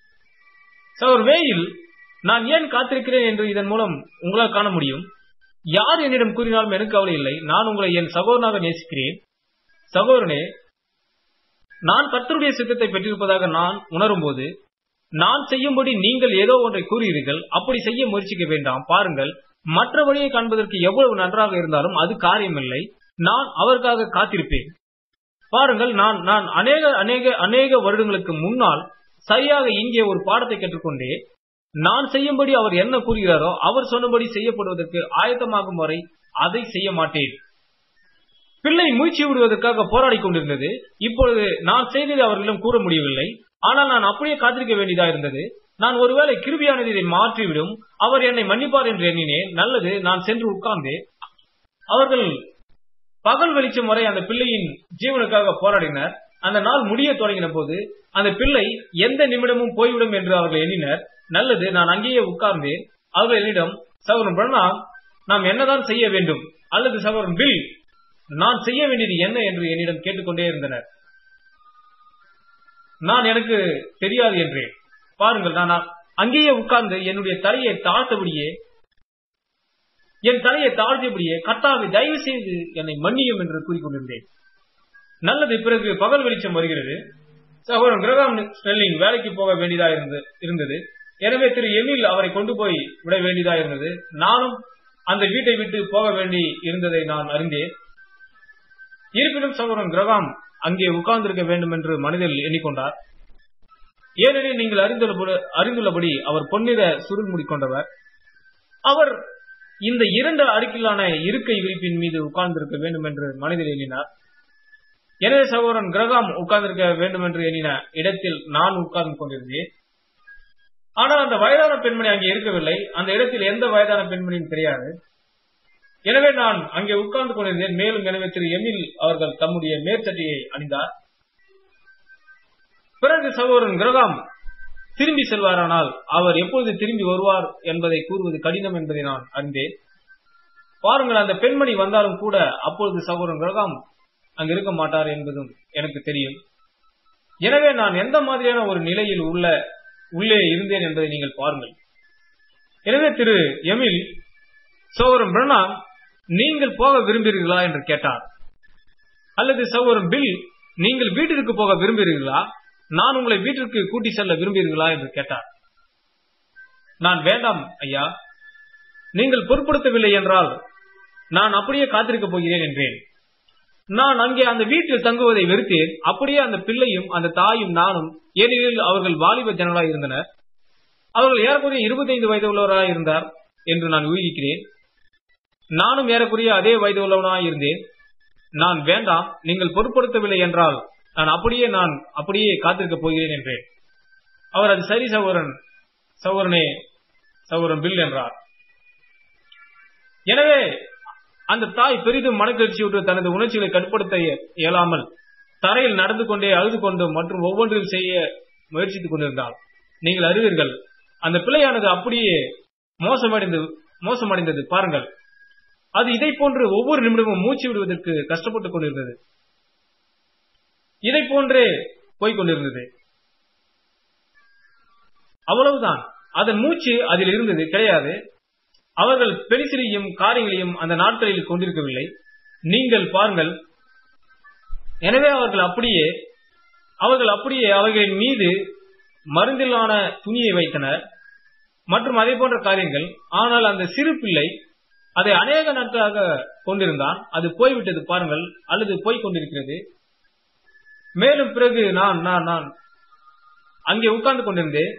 சகோதரர் வேயில் நான் ஏன் காத்திருக்கிறேன் என்று இதன் மூலம் உங்களால் காண முடியும் யார் என்னிடம் கூறினாலும் எனக்கு கவலை இல்லை நான் உங்களை என் சகோதரனாக நேசிக்கிறேன் சகோதரனே நான் கர்த்தருடைய சித்தத்தை பெற்றிருப்பதாக நான் உணரும் போது நான் செய்யும்படி நீங்கள் ஏதோ ஒன்றை கூறுகிறீர்கள் அப்படி செய்ய முயற்சிக்க வேண்டாம் பாருங்கள் மற்ற வழியை காண்பதற்கு எவ்வளவு நன்றாக இருந்தாலும் அது காரியமில்லை நான் அவருக்காக காத்திருப்பேன் பாருங்கள் நான் நான் அநேக அநேக அநேக வருடங்களுக்கு முன்னால் சரியாக இங்கே ஒரு பாடத்தை கற்றுக்கொண்டே நான் செய்யும்படி அவர் என்ன கூறுகிறாரோ அவர் சொன்னபடி செய்யப்படுவதற்கு ஆயத்தமாகும் வரை அதை செய்ய மாட்டேன் பிள்ளை மூச்சு விடுவதற்காக போராடி கொண்டிருந்தது இப்பொழுது நான் செய்ததை அவர்களிடம் கூற முடியவில்லை ஆனால் நான் அப்படியே காத்திருக்க வேண்டியதா இருந்தது நான் ஒருவேளை கிருபியானது இதை மாற்றிவிடும் அவர் என்னை மன்னிப்பார் என்று எண்ணினேன் நல்லது நான் சென்று உட்கார்ந்து அவர்கள் பகல் வெளிச்சம் வரை அந்த பிள்ளையின் ஜீவனுக்காக போராடினர் அந்த நாள் முடிய தொடங்கின போது அந்த பிள்ளை எந்த நிமிடமும் போய்விடும் என்று அவர்கள் எண்ணினர் நல்லது நான் அங்கேயே உட்கார்ந்தேன் அவர்கள் என்னிடம் சகோதரன் பிரணாம் நாம் என்னதான் செய்ய வேண்டும் அல்லது சகோதரன் பில் நான் செய்ய வேண்டியது என்ன என்று என்னிடம் கேட்டுக்கொண்டே இருந்தனர் நான் எனக்கு தெரியாது என்றேன் பாருங்கள் நான் அங்கேயே உட்கார்ந்து என்னுடைய தலையை தாழ்த்தபடியே என் தலையை தாழ்த்தியபடியே கர்த்தாவை தயவு செய்து என்னை மன்னியும் என்று கூறிக்கொண்டிருந்தேன் நல்லது பிறகு பகல் வெளிச்சம் வருகிறது சகோதரன் கிரகாம் ஸ்னெல்லிங் வேலைக்கு போக வேண்டியதா இருந்தது எனவே திரு எமில் அவரை கொண்டு போய் விட வேண்டியதா இருந்தது நானும் அந்த வீட்டை விட்டு போக வேண்டி இருந்ததை நான் அறிந்தேன் இருப்பினும் சகோதரன் கிரகாம் அங்கே உட்கார்ந்திருக்க வேண்டும் என்று மனதில் எண்ணிக்கொண்டார் ஏனெனில் நீங்கள் அறிந்துள்ளபடி அவர் பொன்னிற சுருள் முடிக்கொண்டவர் அவர் இந்த இரண்டு அடுக்கிலான இருக்கை விரிப்பின் மீது உட்கார்ந்திருக்க வேண்டும் என்று மனதில் எண்ணினார் எனவே சகோதரன் கிரகாம் உட்கார்ந்திருக்க வேண்டும் என்று எண்ணின இடத்தில் நான் உட்கார்ந்து கொண்டிருந்தேன் ஆனால் அந்த வயதான பெண்மணி அங்கே இருக்கவில்லை அந்த இடத்தில் எந்த வயதான பெண்மணியும் கிடையாது எனவே நான் அங்கே உட்கார்ந்து கொண்டிருந்தேன் மேலும் எனவே திரு எமில் அவர்கள் தம்முடைய மேற்சட்டையை அணிந்தார் பிறகு சகோதரன் கிரகாம் திரும்பி செல்வாரானால் அவர் எப்பொழுது திரும்பி வருவார் என்பதை கூறுவது கடினம் என்பதை நான் அறிந்தேன் பாருங்கள் அந்த பெண்மணி வந்தாலும் கூட அப்பொழுது சகோதரன் கிரகாம் அங்கு இருக்க மாட்டார் என்பதும் எனக்கு தெரியும் எனவே நான் எந்த மாதிரியான ஒரு நிலையில் உள்ள உள்ளே இருந்தேன் என்பதை நீங்கள் பாருங்கள் எனவே திரு எமில் சகோதரன் பிரணாம் நீங்கள் போக விரும்புகிறீர்களா என்று கேட்டார் அல்லது சகோதரன் பில் நீங்கள் வீட்டிற்கு போக விரும்புகிறீர்களா நான் உங்களை வீட்டிற்கு கூட்டி செல்ல விரும்புகிறீர்களா என்று கேட்டார் நான் வேண்டாம் ஐயா நீங்கள் பொருட்படுத்தவில்லை என்றால் நான் அப்படியே காத்திருக்க போகிறேன் என்றேன் நான் அங்கே அந்த வீட்டில் தங்குவதை வெறுத்தேன் அப்படியே அந்த பிள்ளையும் அந்த தாயும் நானும் ஏனெனில் அவர்கள் வாலிப ஜனங்களாக இருந்தனர் அவர்கள் ஏறக்குறைய இருபத்தைந்து வயது உள்ளவராக இருந்தார் என்று நான் ஊகிக்கிறேன் நானும் ஏறக்குறைய அதே வயது உள்ளவனாக இருந்தேன் நான் வேண்டாம் நீங்கள் பொருட்படுத்தவில்லை என்றால் நான் அப்படியே நான் அப்படியே காத்திருக்க போகிறேன் என்றேன் அவர் அது சரி சகோதரன் சகோதரனே சகோதரன் பில் என்றார் எனவே அந்த தாய் பெரிதும் மனக்கட்சியுற்று தனது உணர்ச்சிகளை கட்டுப்படுத்த இயலாமல் தரையில் நடந்து கொண்டே அழுது கொண்டு மற்றும் ஒவ்வொன்றில் செய்ய முயற்சித்துக் கொண்டிருந்தாள் நீங்கள் அறிவீர்கள் அந்த பிள்ளையானது அப்படியே மோசமடைந்து மோசமடைந்தது பாருங்கள் அது இதை போன்று ஒவ்வொரு நிமிடமும் மூச்சு விடுவதற்கு கஷ்டப்பட்டுக் கொண்டிருந்தது இதை போன்றே போய்கொண்டிருந்தது அவ்வளவுதான் அதன் மூச்சு அதில் இருந்தது கிடையாது அவர்கள் பெரிசிலையும் காரியங்களையும் அந்த நாட்களில் கொண்டிருக்கவில்லை நீங்கள் பாருங்கள் எனவே அவர்கள் அப்படியே அவர்கள் அப்படியே அவைகளின் மீது மருந்திலான துணியை வைத்தனர் மற்றும் அதே போன்ற காரியங்கள் ஆனால் அந்த சிறு பிள்ளை அதை அநேக நாட்களாக கொண்டிருந்தான் அது போய்விட்டது பாருங்கள் அல்லது போய் கொண்டிருக்கிறது மேலும் பிறகு நான் நான் நான் அங்கே உட்கார்ந்து கொண்டிருந்தேன்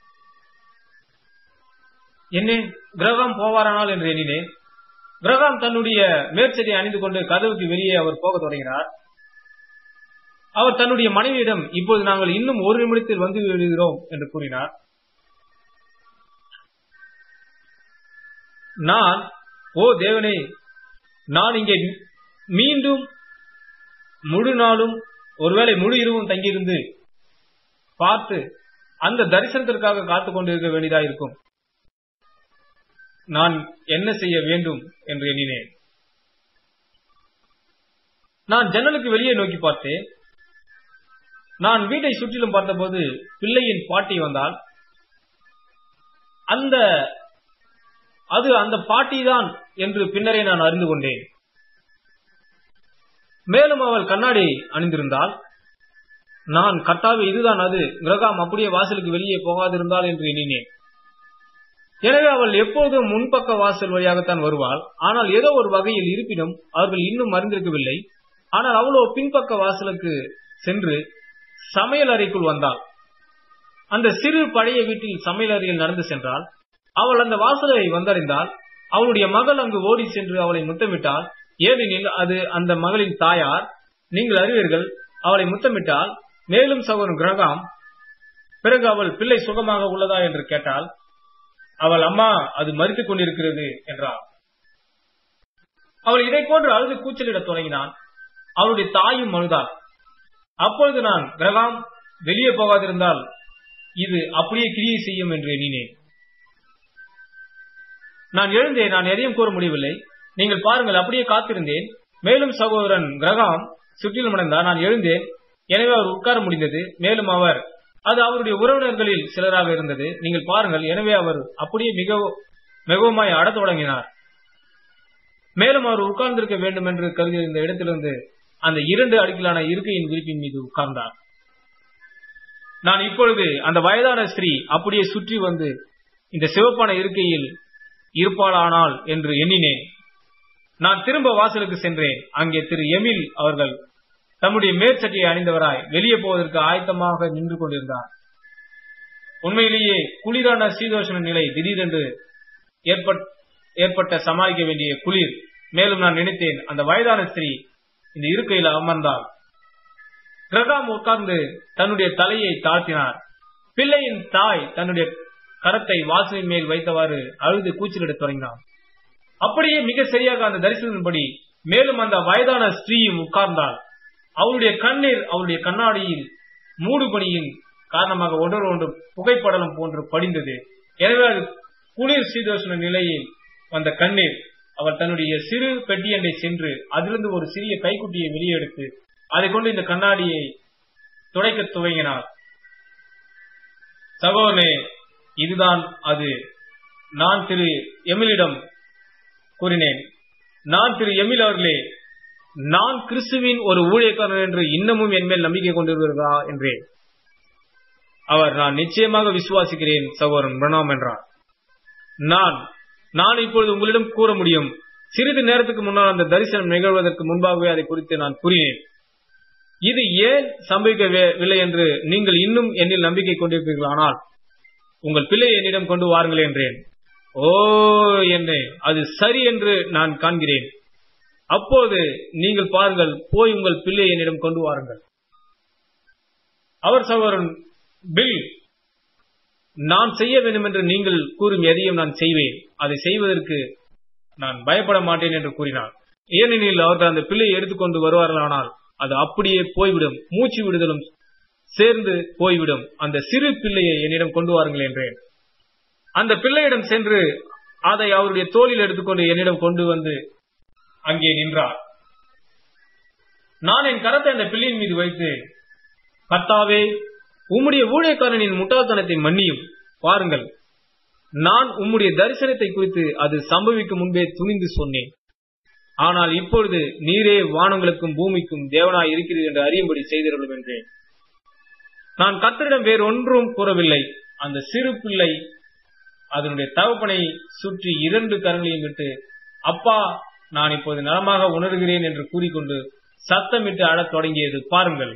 என்ன கிரகம் போவாரானால் என்று எண்ணினேன் கிரகம் தன்னுடைய மேற்செடியை அணிந்து கொண்டு கதவுக்கு வெளியே அவர் போக தொடங்கினார் அவர் தன்னுடைய மனைவியிடம் இப்போது நாங்கள் இன்னும் ஒரு நிமிடத்தில் வந்து விடுகிறோம் என்று கூறினார் நான் ஓ தேவனே நான் இங்கே மீண்டும் முழு நாளும் ஒருவேளை முழு இரவும் தங்கியிருந்து பார்த்து அந்த தரிசனத்திற்காக காத்துக் கொண்டிருக்க வேண்டியதா இருக்கும் நான் என்ன செய்ய வேண்டும் என்று எண்ணினேன் நான் ஜன்னலுக்கு வெளியே நோக்கி பார்த்தேன் நான் வீட்டை சுற்றிலும் பார்த்தபோது பிள்ளையின் பாட்டி வந்தால் அந்த அது அந்த பாட்டிதான் என்று பின்னரே நான் அறிந்து கொண்டேன் மேலும் அவள் கண்ணாடி அணிந்திருந்தால் நான் கர்த்தாவே இதுதான் அது கிரகாம் அப்படியே வாசலுக்கு வெளியே போகாதிருந்தால் என்று எண்ணினேன் எனவே அவள் எப்போதும் முன்பக்க வாசல் வழியாகத்தான் வருவாள் ஆனால் ஏதோ ஒரு வகையில் இருப்பினும் அவர்கள் இன்னும் அறிந்திருக்கவில்லை ஆனால் அவளோ பின்பக்க வாசலுக்கு சென்று சமையல் அறைக்குள் வந்தாள் அந்த சிறு பழைய வீட்டில் சமையல் அறையில் நடந்து சென்றால் அவள் அந்த வாசலை வந்தடைந்தால் அவளுடைய மகள் அங்கு ஓடி சென்று அவளை முத்தமிட்டால் ஏனெனில் அது அந்த மகளின் தாயார் நீங்கள் அறிவீர்கள் அவளை முத்தமிட்டால் மேலும் சகோதரன் கிரகாம் பிறகு அவள் பிள்ளை சுகமாக உள்ளதா என்று கேட்டால் அவள் அம்மா அது மறித்துக் கொண்டிருக்கிறது என்றாள் அவள் இதை போன்று அழுது கூச்சலிடத் தொடங்கினான் அவளுடைய தாயும் அழுதாள் அப்பொழுது நான் கிரகாம் வெளியே போகாதிருந்தால் இது அப்படியே கிரியை செய்யும் என்று எண்ணினேன் நான் எழுந்தேன் நான் எதையும் கூற முடியவில்லை நீங்கள் பாருங்கள் அப்படியே காத்திருந்தேன் மேலும் சகோதரன் கிரகாம் சுற்றிலும் அடைந்தார் நான் எழுந்தேன் எனவே அவர் உட்கார முடிந்தது மேலும் அவர் அது அவருடைய உறவினர்களில் சிலராக இருந்தது நீங்கள் பாருங்கள் எனவே அவர் அப்படியே மிக மிகவுமாய் அடத் தொடங்கினார் மேலும் அவர் உட்கார்ந்திருக்க வேண்டும் என்று கருதிய இந்த இடத்திலிருந்து அந்த இரண்டு அடுக்கிலான இருக்கையின் விரிப்பின் மீது உட்கார்ந்தார் நான் இப்பொழுது அந்த வயதான ஸ்திரீ அப்படியே சுற்றி வந்து இந்த சிவப்பான இருக்கையில் இருப்பாளானால் என்று எண்ணினேன் நான் திரும்ப வாசலுக்கு சென்றேன் அங்கே திரு எமில் அவர்கள் தம்முடைய மேற்சட்டையை அணிந்தவராய் வெளியே போவதற்கு ஆயத்தமாக நின்று கொண்டிருந்தார் உண்மையிலேயே குளிரான சீதோஷண நிலை திடீரென்று ஏற்பட்ட சமாளிக்க வேண்டிய குளிர் மேலும் நான் நினைத்தேன் அந்த வயதான ஸ்திரீ இந்த இருக்கையில் அமர்ந்தால் கிரகாம் உட்கார்ந்து தன்னுடைய தலையை தாழ்த்தினார் பிள்ளையின் தாய் தன்னுடைய கரத்தை வாசலின் மேல் வைத்தவாறு அழுது கூச்சலிடத் தொடங்கினார் அப்படியே மிக சரியாக அந்த தரிசனத்தின்படி மேலும் அந்த வயதான ஸ்திரீயும் உட்கார்ந்தாள் அவளுடைய கண்ணீர் அவளுடைய கண்ணாடியில் மூடுபணியின் காரணமாக ஒன்றொரு ஒன்று புகைப்படலம் போன்று படிந்தது எனவே அது குளிர் சீதோஷண நிலையில் வந்த கண்ணீர் அவள் தன்னுடைய சிறு பெட்டியண்டை சென்று அதிலிருந்து ஒரு சிறிய கைக்குட்டியை வெளியே எடுத்து அதை கொண்டு இந்த கண்ணாடியை துடைக்க துவங்கினார் சகோதரனே இதுதான் அது நான் திரு எமிலிடம் கூறினேன் நான் திரு எமில் அவர்களே நான் கிறிஸ்துவின் ஒரு ஊழியக்காரன் என்று இன்னமும் என் மேல் நம்பிக்கை கொண்டிருக்கிறதா என்றேன் அவர் நான் நிச்சயமாக விசுவாசிக்கிறேன் சகோதரன் பிரணாம் என்றார் நான் நான் இப்பொழுது உங்களிடம் கூற முடியும் சிறிது நேரத்துக்கு முன்னால் அந்த தரிசனம் நிகழ்வதற்கு முன்பாகவே அதை குறித்து நான் கூறினேன் இது ஏன் சம்பவிக்கவில்லை என்று நீங்கள் இன்னும் என்னில் நம்பிக்கை கொண்டிருக்கிறீர்களானால் உங்கள் பிள்ளை என்னிடம் கொண்டு வாருங்கள் என்றேன் ஓ என்னே அது சரி என்று நான் காண்கிறேன் அப்போது நீங்கள் பாருங்கள் போய் உங்கள் பிள்ளை என்னிடம் கொண்டு வாருங்கள் அவர் சகோதரன் பில் நான் செய்ய வேண்டும் என்று நீங்கள் கூறும் எதையும் நான் செய்வேன் அதை செய்வதற்கு நான் பயப்பட மாட்டேன் என்று கூறினார் ஏனெனில் அவர்கள் அந்த பிள்ளையை எடுத்துக்கொண்டு வருவார்களானால் அது அப்படியே போய்விடும் மூச்சு விடுதலும் சேர்ந்து போய்விடும் அந்த சிறு பிள்ளையை என்னிடம் கொண்டு வாருங்கள் என்றேன் அந்த பிள்ளையிடம் சென்று அதை அவருடைய தோளில் எடுத்துக்கொண்டு என்னிடம் கொண்டு வந்து அங்கே நின்றார் நான் என் கரத்தை அந்த பிள்ளையின் மீது வைத்து கர்த்தாவே உம்முடைய ஊழியக்காரனின் முட்டாள்தனத்தை மன்னியும் பாருங்கள் நான் உம்முடைய தரிசனத்தை குறித்து அது சம்பவிக்கும் முன்பே துணிந்து சொன்னேன் ஆனால் இப்பொழுது நீரே வானங்களுக்கும் பூமிக்கும் தேவனாய் இருக்கிறது என்று அறியும்படி செய்திருக்கும் என்றேன் நான் கத்தரிடம் வேறு ஒன்றும் கூறவில்லை அந்த சிறு பிள்ளை அதனுடைய தகப்பனை சுற்றி இரண்டு கரங்களையும் விட்டு அப்பா நான் இப்போது நலமாக உணர்கிறேன் என்று கூறிக்கொண்டு சத்தமிட்டு அழத் தொடங்கியது பாருங்கள்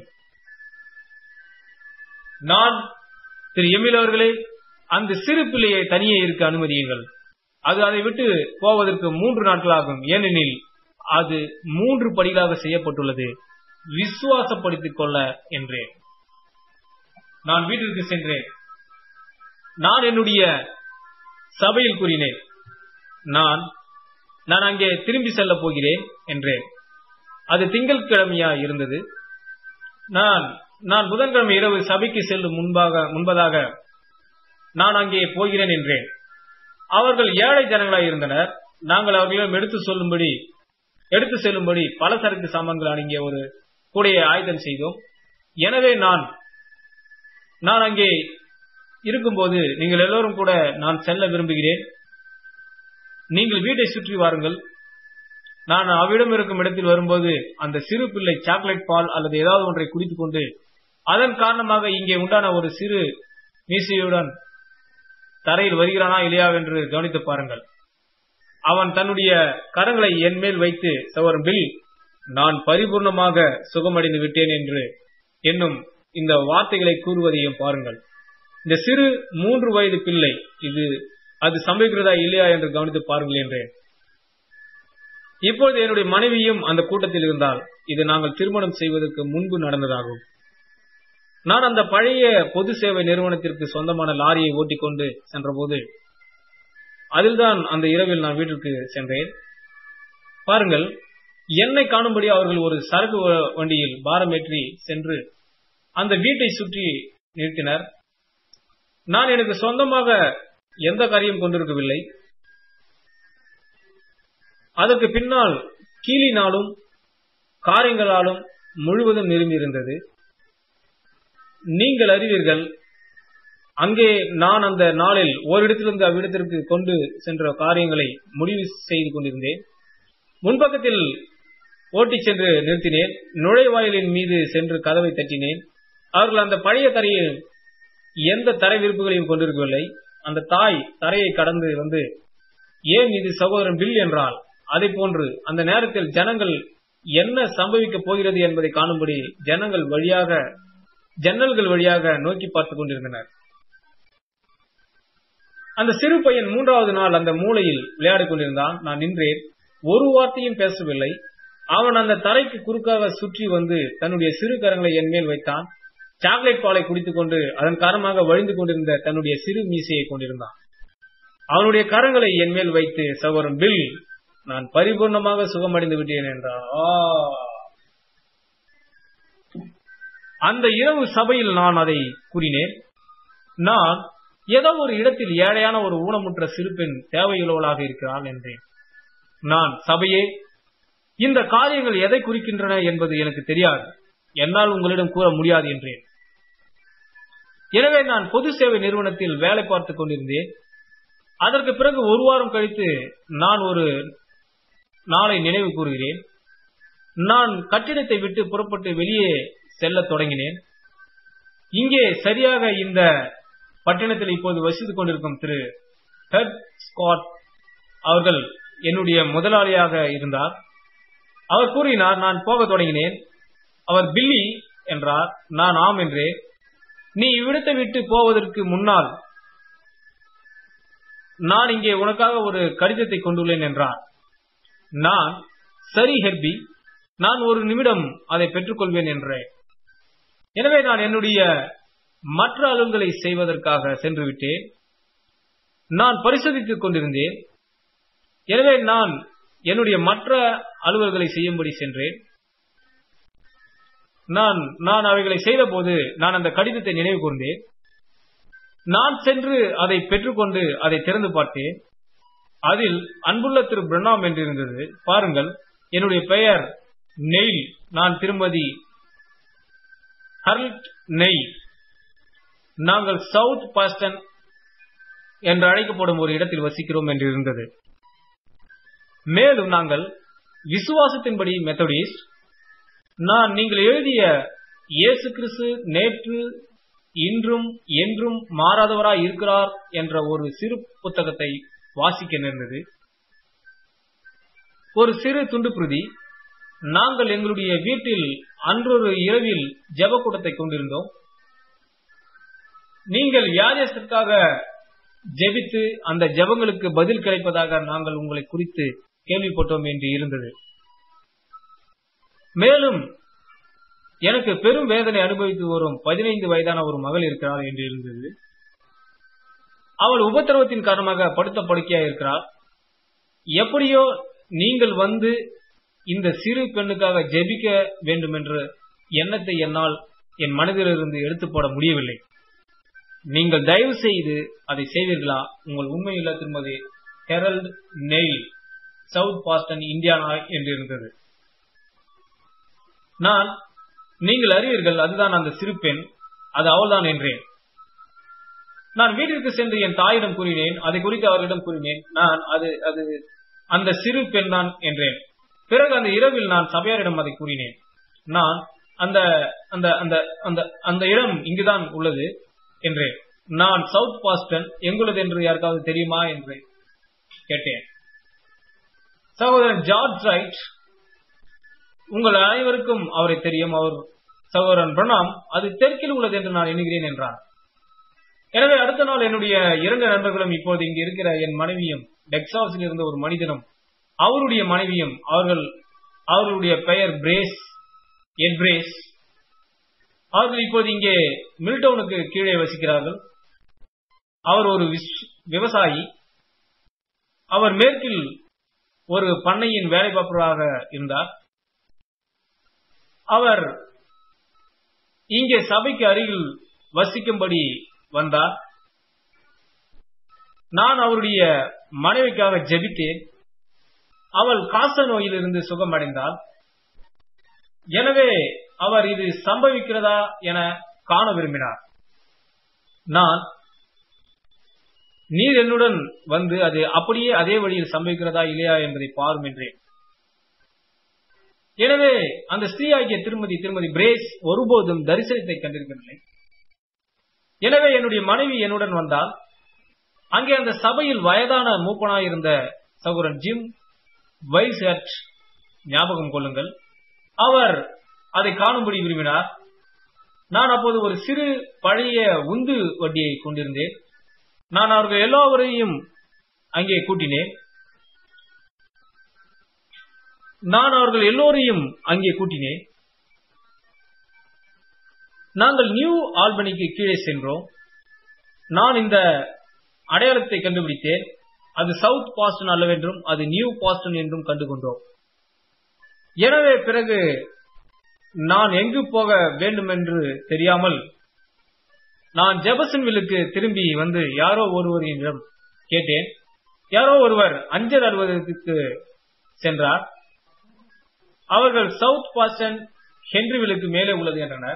நான் திரு எமில் அவர்களே அந்த சிறு பிள்ளையை தனியே இருக்க அனுமதியுங்கள் அது அதை விட்டு போவதற்கு மூன்று நாட்களாகும் ஏனெனில் அது மூன்று படிகளாக செய்யப்பட்டுள்ளது விசுவாசப்படுத்திக் கொள்ள என்றேன் நான் வீட்டிற்கு சென்றேன் நான் என்னுடைய சபையில் கூறினேன் நான் நான் அங்கே திரும்பி செல்ல போகிறேன் என்றேன் அது திங்கட்கிழமையா இருந்தது நான் நான் புதன்கிழமை இரவு சபைக்கு செல்லும் முன்பாக முன்பதாக நான் அங்கே போகிறேன் என்றேன் அவர்கள் ஏழை ஜனங்களாய் இருந்தனர் நாங்கள் அவர்களிடம் எடுத்து சொல்லும்படி எடுத்து செல்லும்படி பல சரக்கு சாமான்கள் அடங்கிய ஒரு கூடையை ஆயுதம் செய்தோம் எனவே நான் நான் அங்கே இருக்கும்போது நீங்கள் எல்லோரும் கூட நான் செல்ல விரும்புகிறேன் நீங்கள் வீட்டை சுற்றி வாருங்கள் நான் அவ்விடம் இருக்கும் இடத்தில் வரும்போது அந்த சிறு பிள்ளை சாக்லேட் பால் அல்லது ஏதாவது ஒன்றை குடித்துக் கொண்டு அதன் காரணமாக இங்கே உண்டான ஒரு சிறு மீசையுடன் தரையில் வருகிறானா இல்லையா என்று கவனித்து பாருங்கள் அவன் தன்னுடைய கரங்களை என் மேல் வைத்து சவர் பில் நான் பரிபூர்ணமாக சுகமடைந்து விட்டேன் என்று என்னும் இந்த வார்த்தைகளை கூறுவதையும் பாருங்கள் இந்த சிறு மூன்று வயது பிள்ளை இது அது சம்பவிக்கிறதா இல்லையா என்று கவனித்து பாருங்கள் என்றேன் இப்பொழுது என்னுடைய மனைவியும் அந்த கூட்டத்தில் இருந்தால் இது நாங்கள் திருமணம் செய்வதற்கு முன்பு நடந்ததாகும் நான் அந்த பழைய பொது சேவை நிறுவனத்திற்கு சொந்தமான லாரியை ஓட்டிக்கொண்டு சென்றபோது அதில்தான் அந்த இரவில் நான் வீட்டிற்கு சென்றேன் பாருங்கள் என்னை காணும்படி அவர்கள் ஒரு சரக்கு வண்டியில் பாரமேற்றி சென்று அந்த வீட்டை சுற்றி நிறுத்தினர் நான் எனக்கு சொந்தமாக எந்த காரியம் கொண்டிருக்கவில்லை அதற்கு பின்னால் கீழினாலும் காரியங்களாலும் முழுவதும் நிரம்பி இருந்தது நீங்கள் அறிவீர்கள் அங்கே நான் அந்த நாளில் ஓரிடத்திலிருந்து அவ்விடத்திற்கு கொண்டு சென்ற காரியங்களை முடிவு செய்து கொண்டிருந்தேன் முன்பக்கத்தில் ஓட்டிச் சென்று நிறுத்தினேன் நுழைவாயிலின் மீது சென்று கதவை தட்டினேன் அவர்கள் அந்த பழைய தரையில் எந்த தரை விருப்புகளையும் கொண்டிருக்கவில்லை அந்த தாய் தரையை கடந்து வந்து ஏன் இது சகோதரன் பில் என்றால் அதை போன்று அந்த நேரத்தில் ஜனங்கள் என்ன சம்பவிக்கப் போகிறது என்பதை காணும்படி ஜனங்கள் வழியாக ஜன்னல்கள் வழியாக நோக்கி பார்த்துக் கொண்டிருந்தனர் அந்த சிறு பையன் மூன்றாவது நாள் அந்த மூலையில் விளையாடிக் கொண்டிருந்தான் நான் நின்றேன் ஒரு வார்த்தையும் பேசவில்லை அவன் அந்த தரைக்கு குறுக்காக சுற்றி வந்து தன்னுடைய சிறு கரங்களை என் மேல் வைத்தான் சாக்லேட் பாலை குடித்துக் கொண்டு அதன் காரணமாக வழிந்து கொண்டிருந்த தன்னுடைய சிறு மீசையை கொண்டிருந்தான் அவனுடைய கரங்களை என் மேல் வைத்து சகோதரன் பில் நான் பரிபூர்ணமாக சுகமடைந்து விட்டேன் என்றான் அந்த இரவு சபையில் நான் அதை கூறினேன் நான் ஏதோ ஒரு இடத்தில் ஏழையான ஒரு ஊனமுற்ற சிறுபெண் தேவையுள்ளவளாக இருக்கிறாள் என்றேன் நான் சபையே இந்த காரியங்கள் எதை குறிக்கின்றன என்பது எனக்கு தெரியாது என்னால் உங்களிடம் கூற முடியாது என்றேன் எனவே நான் பொது சேவை நிறுவனத்தில் வேலை பார்த்துக் கொண்டிருந்தேன் அதற்கு பிறகு ஒரு வாரம் கழித்து நான் ஒரு நாளை நினைவு கூறுகிறேன் நான் கட்டிடத்தை விட்டு புறப்பட்டு வெளியே செல்ல தொடங்கினேன் இங்கே சரியாக இந்த பட்டணத்தில் இப்போது வசித்துக் கொண்டிருக்கும் திரு ஹெட் ஸ்காட் அவர்கள் என்னுடைய முதலாளியாக இருந்தார் அவர் கூறினார் நான் போக தொடங்கினேன் அவர் பில்லி என்றார் நான் ஆம் என்றேன் நீ இவ்விடத்தை விட்டு போவதற்கு முன்னால் நான் இங்கே உனக்காக ஒரு கடிதத்தை கொண்டுள்ளேன் என்றார் நான் சரி ஹெர்பி நான் ஒரு நிமிடம் அதை பெற்றுக்கொள்வேன் என்றேன் எனவே நான் என்னுடைய மற்ற அலுவல்களை செய்வதற்காக சென்று விட்டேன் நான் பரிசோதித்துக் கொண்டிருந்தேன் எனவே நான் என்னுடைய மற்ற அலுவல்களை செய்யும்படி சென்றேன் நான் நான் அவைகளை செய்த போது நான் அந்த கடிதத்தை நினைவு கூர்ந்தேன் நான் சென்று அதை பெற்றுக்கொண்டு அதை திறந்து பார்த்தேன் அதில் அன்புள்ள திரு பிரணாம் என்றிருந்தது பாருங்கள் என்னுடைய பெயர் நெயில் நான் திருமதி ஹர்ல்ட் நெய் நாங்கள் சவுத் பாஸ்டன் என்று அழைக்கப்படும் ஒரு இடத்தில் வசிக்கிறோம் என்று இருந்தது மேலும் நாங்கள் விசுவாசத்தின்படி மெத்தடிஸ்ட் நான் நீங்கள் எழுதிய இயேசு கிறிஸ்து நேற்று இன்றும் என்றும் மாறாதவராய் இருக்கிறார் என்ற ஒரு சிறு புத்தகத்தை வாசிக்க நேர்ந்தது ஒரு சிறு துண்டு பிரதி நாங்கள் எங்களுடைய வீட்டில் அன்றொரு இரவில் ஜெபக்கூட்டத்தை கொண்டிருந்தோம் நீங்கள் யாரியத்திற்காக ஜெபித்து அந்த ஜெபங்களுக்கு பதில் கிடைப்பதாக நாங்கள் உங்களை குறித்து கேள்விப்பட்டோம் என்று இருந்தது மேலும் எனக்கு பெரும் வேதனை அனுபவித்து வரும் பதினைந்து வயதான ஒரு மகள் இருக்கிறாள் என்று இருந்தது அவள் உபத்திரவத்தின் காரணமாக படுத்த படுக்கையா இருக்கிறாள் எப்படியோ நீங்கள் வந்து இந்த சிறு பெண்ணுக்காக ஜெபிக்க வேண்டும் என்ற எண்ணத்தை என்னால் என் மனதிலிருந்து எடுத்து போட முடியவில்லை நீங்கள் தயவு செய்து அதை செய்வீர்களா உங்கள் உண்மையில்ல திருமதி Harold Nail South Boston Indiana என்று இருந்தது நான் நீங்கள் அறிவீர்கள் அதுதான் அந்த சிறு பெண் அது அவள்தான் என்றேன் நான் வீட்டிற்கு சென்று என் தாயிடம் கூறினேன் அதை குறித்து அவர்களிடம் கூறினேன் நான் அது அது அந்த சிறு பெண் தான் என்றேன் பிறகு அந்த இரவில் நான் சபையாரிடம் அதை கூறினேன் நான் அந்த அந்த அந்த அந்த அந்த இடம் இங்குதான் உள்ளது என்றேன் நான் சவுத் பாஸ்டன் எங்குள்ளது என்று யாருக்காவது தெரியுமா என்று கேட்டேன் சகோதரன் ஜார்ஜ் ரைட் உங்கள் அனைவருக்கும் அவரை தெரியும் அவர் சகோதரன் பிரணாம் அது தெற்கில் உள்ளது என்று நான் எண்ணுகிறேன் என்றார் எனவே அடுத்த நாள் என்னுடைய இரண்டு நண்பர்களும் இப்போது இங்கு இருக்கிற என் மனைவியும் டெக்ஸாஸில் இருந்த ஒரு மனிதனும் அவருடைய மனைவியும் அவர்கள் அவர்களுடைய பெயர் பிரேஸ் என் பிரேஸ் அவர்கள் இப்போது இங்கே மில்டவுனுக்கு கீழே வசிக்கிறார்கள் அவர் ஒரு விவசாயி அவர் மேற்கில் ஒரு பண்ணையின் வேலை பார்ப்பவராக இருந்தார் அவர் இங்கே சபைக்கு அருகில் வசிக்கும்படி வந்தார் நான் அவருடைய மனைவிக்காக ஜெபித்தேன் அவள் காச நோயிலிருந்து சுகமடைந்தாள் எனவே அவர் இது சம்பவிக்கிறதா என காண விரும்பினார் நான் நீர் என்னுடன் வந்து அது அப்படியே அதே வழியில் சம்பவிக்கிறதா இல்லையா என்பதை பாரும் என்றேன் எனவே அந்த ஸ்திரீயாகிய திருமதி திருமதி பிரேஸ் ஒருபோதும் தரிசனத்தை கண்டிருக்கவில்லை எனவே என்னுடைய மனைவி என்னுடன் வந்தால் அங்கே அந்த சபையில் வயதான மூப்பனாயிருந்த சகோதரன் ஜிம் வைசட் ஞாபகம் கொள்ளுங்கள் அவர் அதை காணும்படி விரும்பினார் நான் அப்போது ஒரு சிறு பழைய உந்து வட்டியை கொண்டிருந்தேன் நான் அவர்கள் எல்லோரையும் அங்கே கூட்டினேன் நான் அவர்கள் எல்லோரையும் அங்கே கூட்டினேன் நாங்கள் நியூ ஆல்பனிக்கு கீழே சென்றோம் நான் இந்த அடையாளத்தை கண்டுபிடித்தேன் அது சவுத் பாஸ்டன் அல்லவென்றும் அது நியூ பாஸ்டன் என்றும் கண்டுகொண்டோம் எனவே பிறகு நான் எங்கு போக வேண்டும் என்று தெரியாமல் நான் ஜெபசன்வில்லுக்கு திரும்பி வந்து யாரோ ஒருவரிடம் கேட்டேன் யாரோ ஒருவர் அஞ்சல் அலுவலகத்துக்கு சென்றார் அவர்கள் சவுத் பாஸ்டன் ஹென்ரிவிலுக்கு மேலே உள்ளது என்றனர்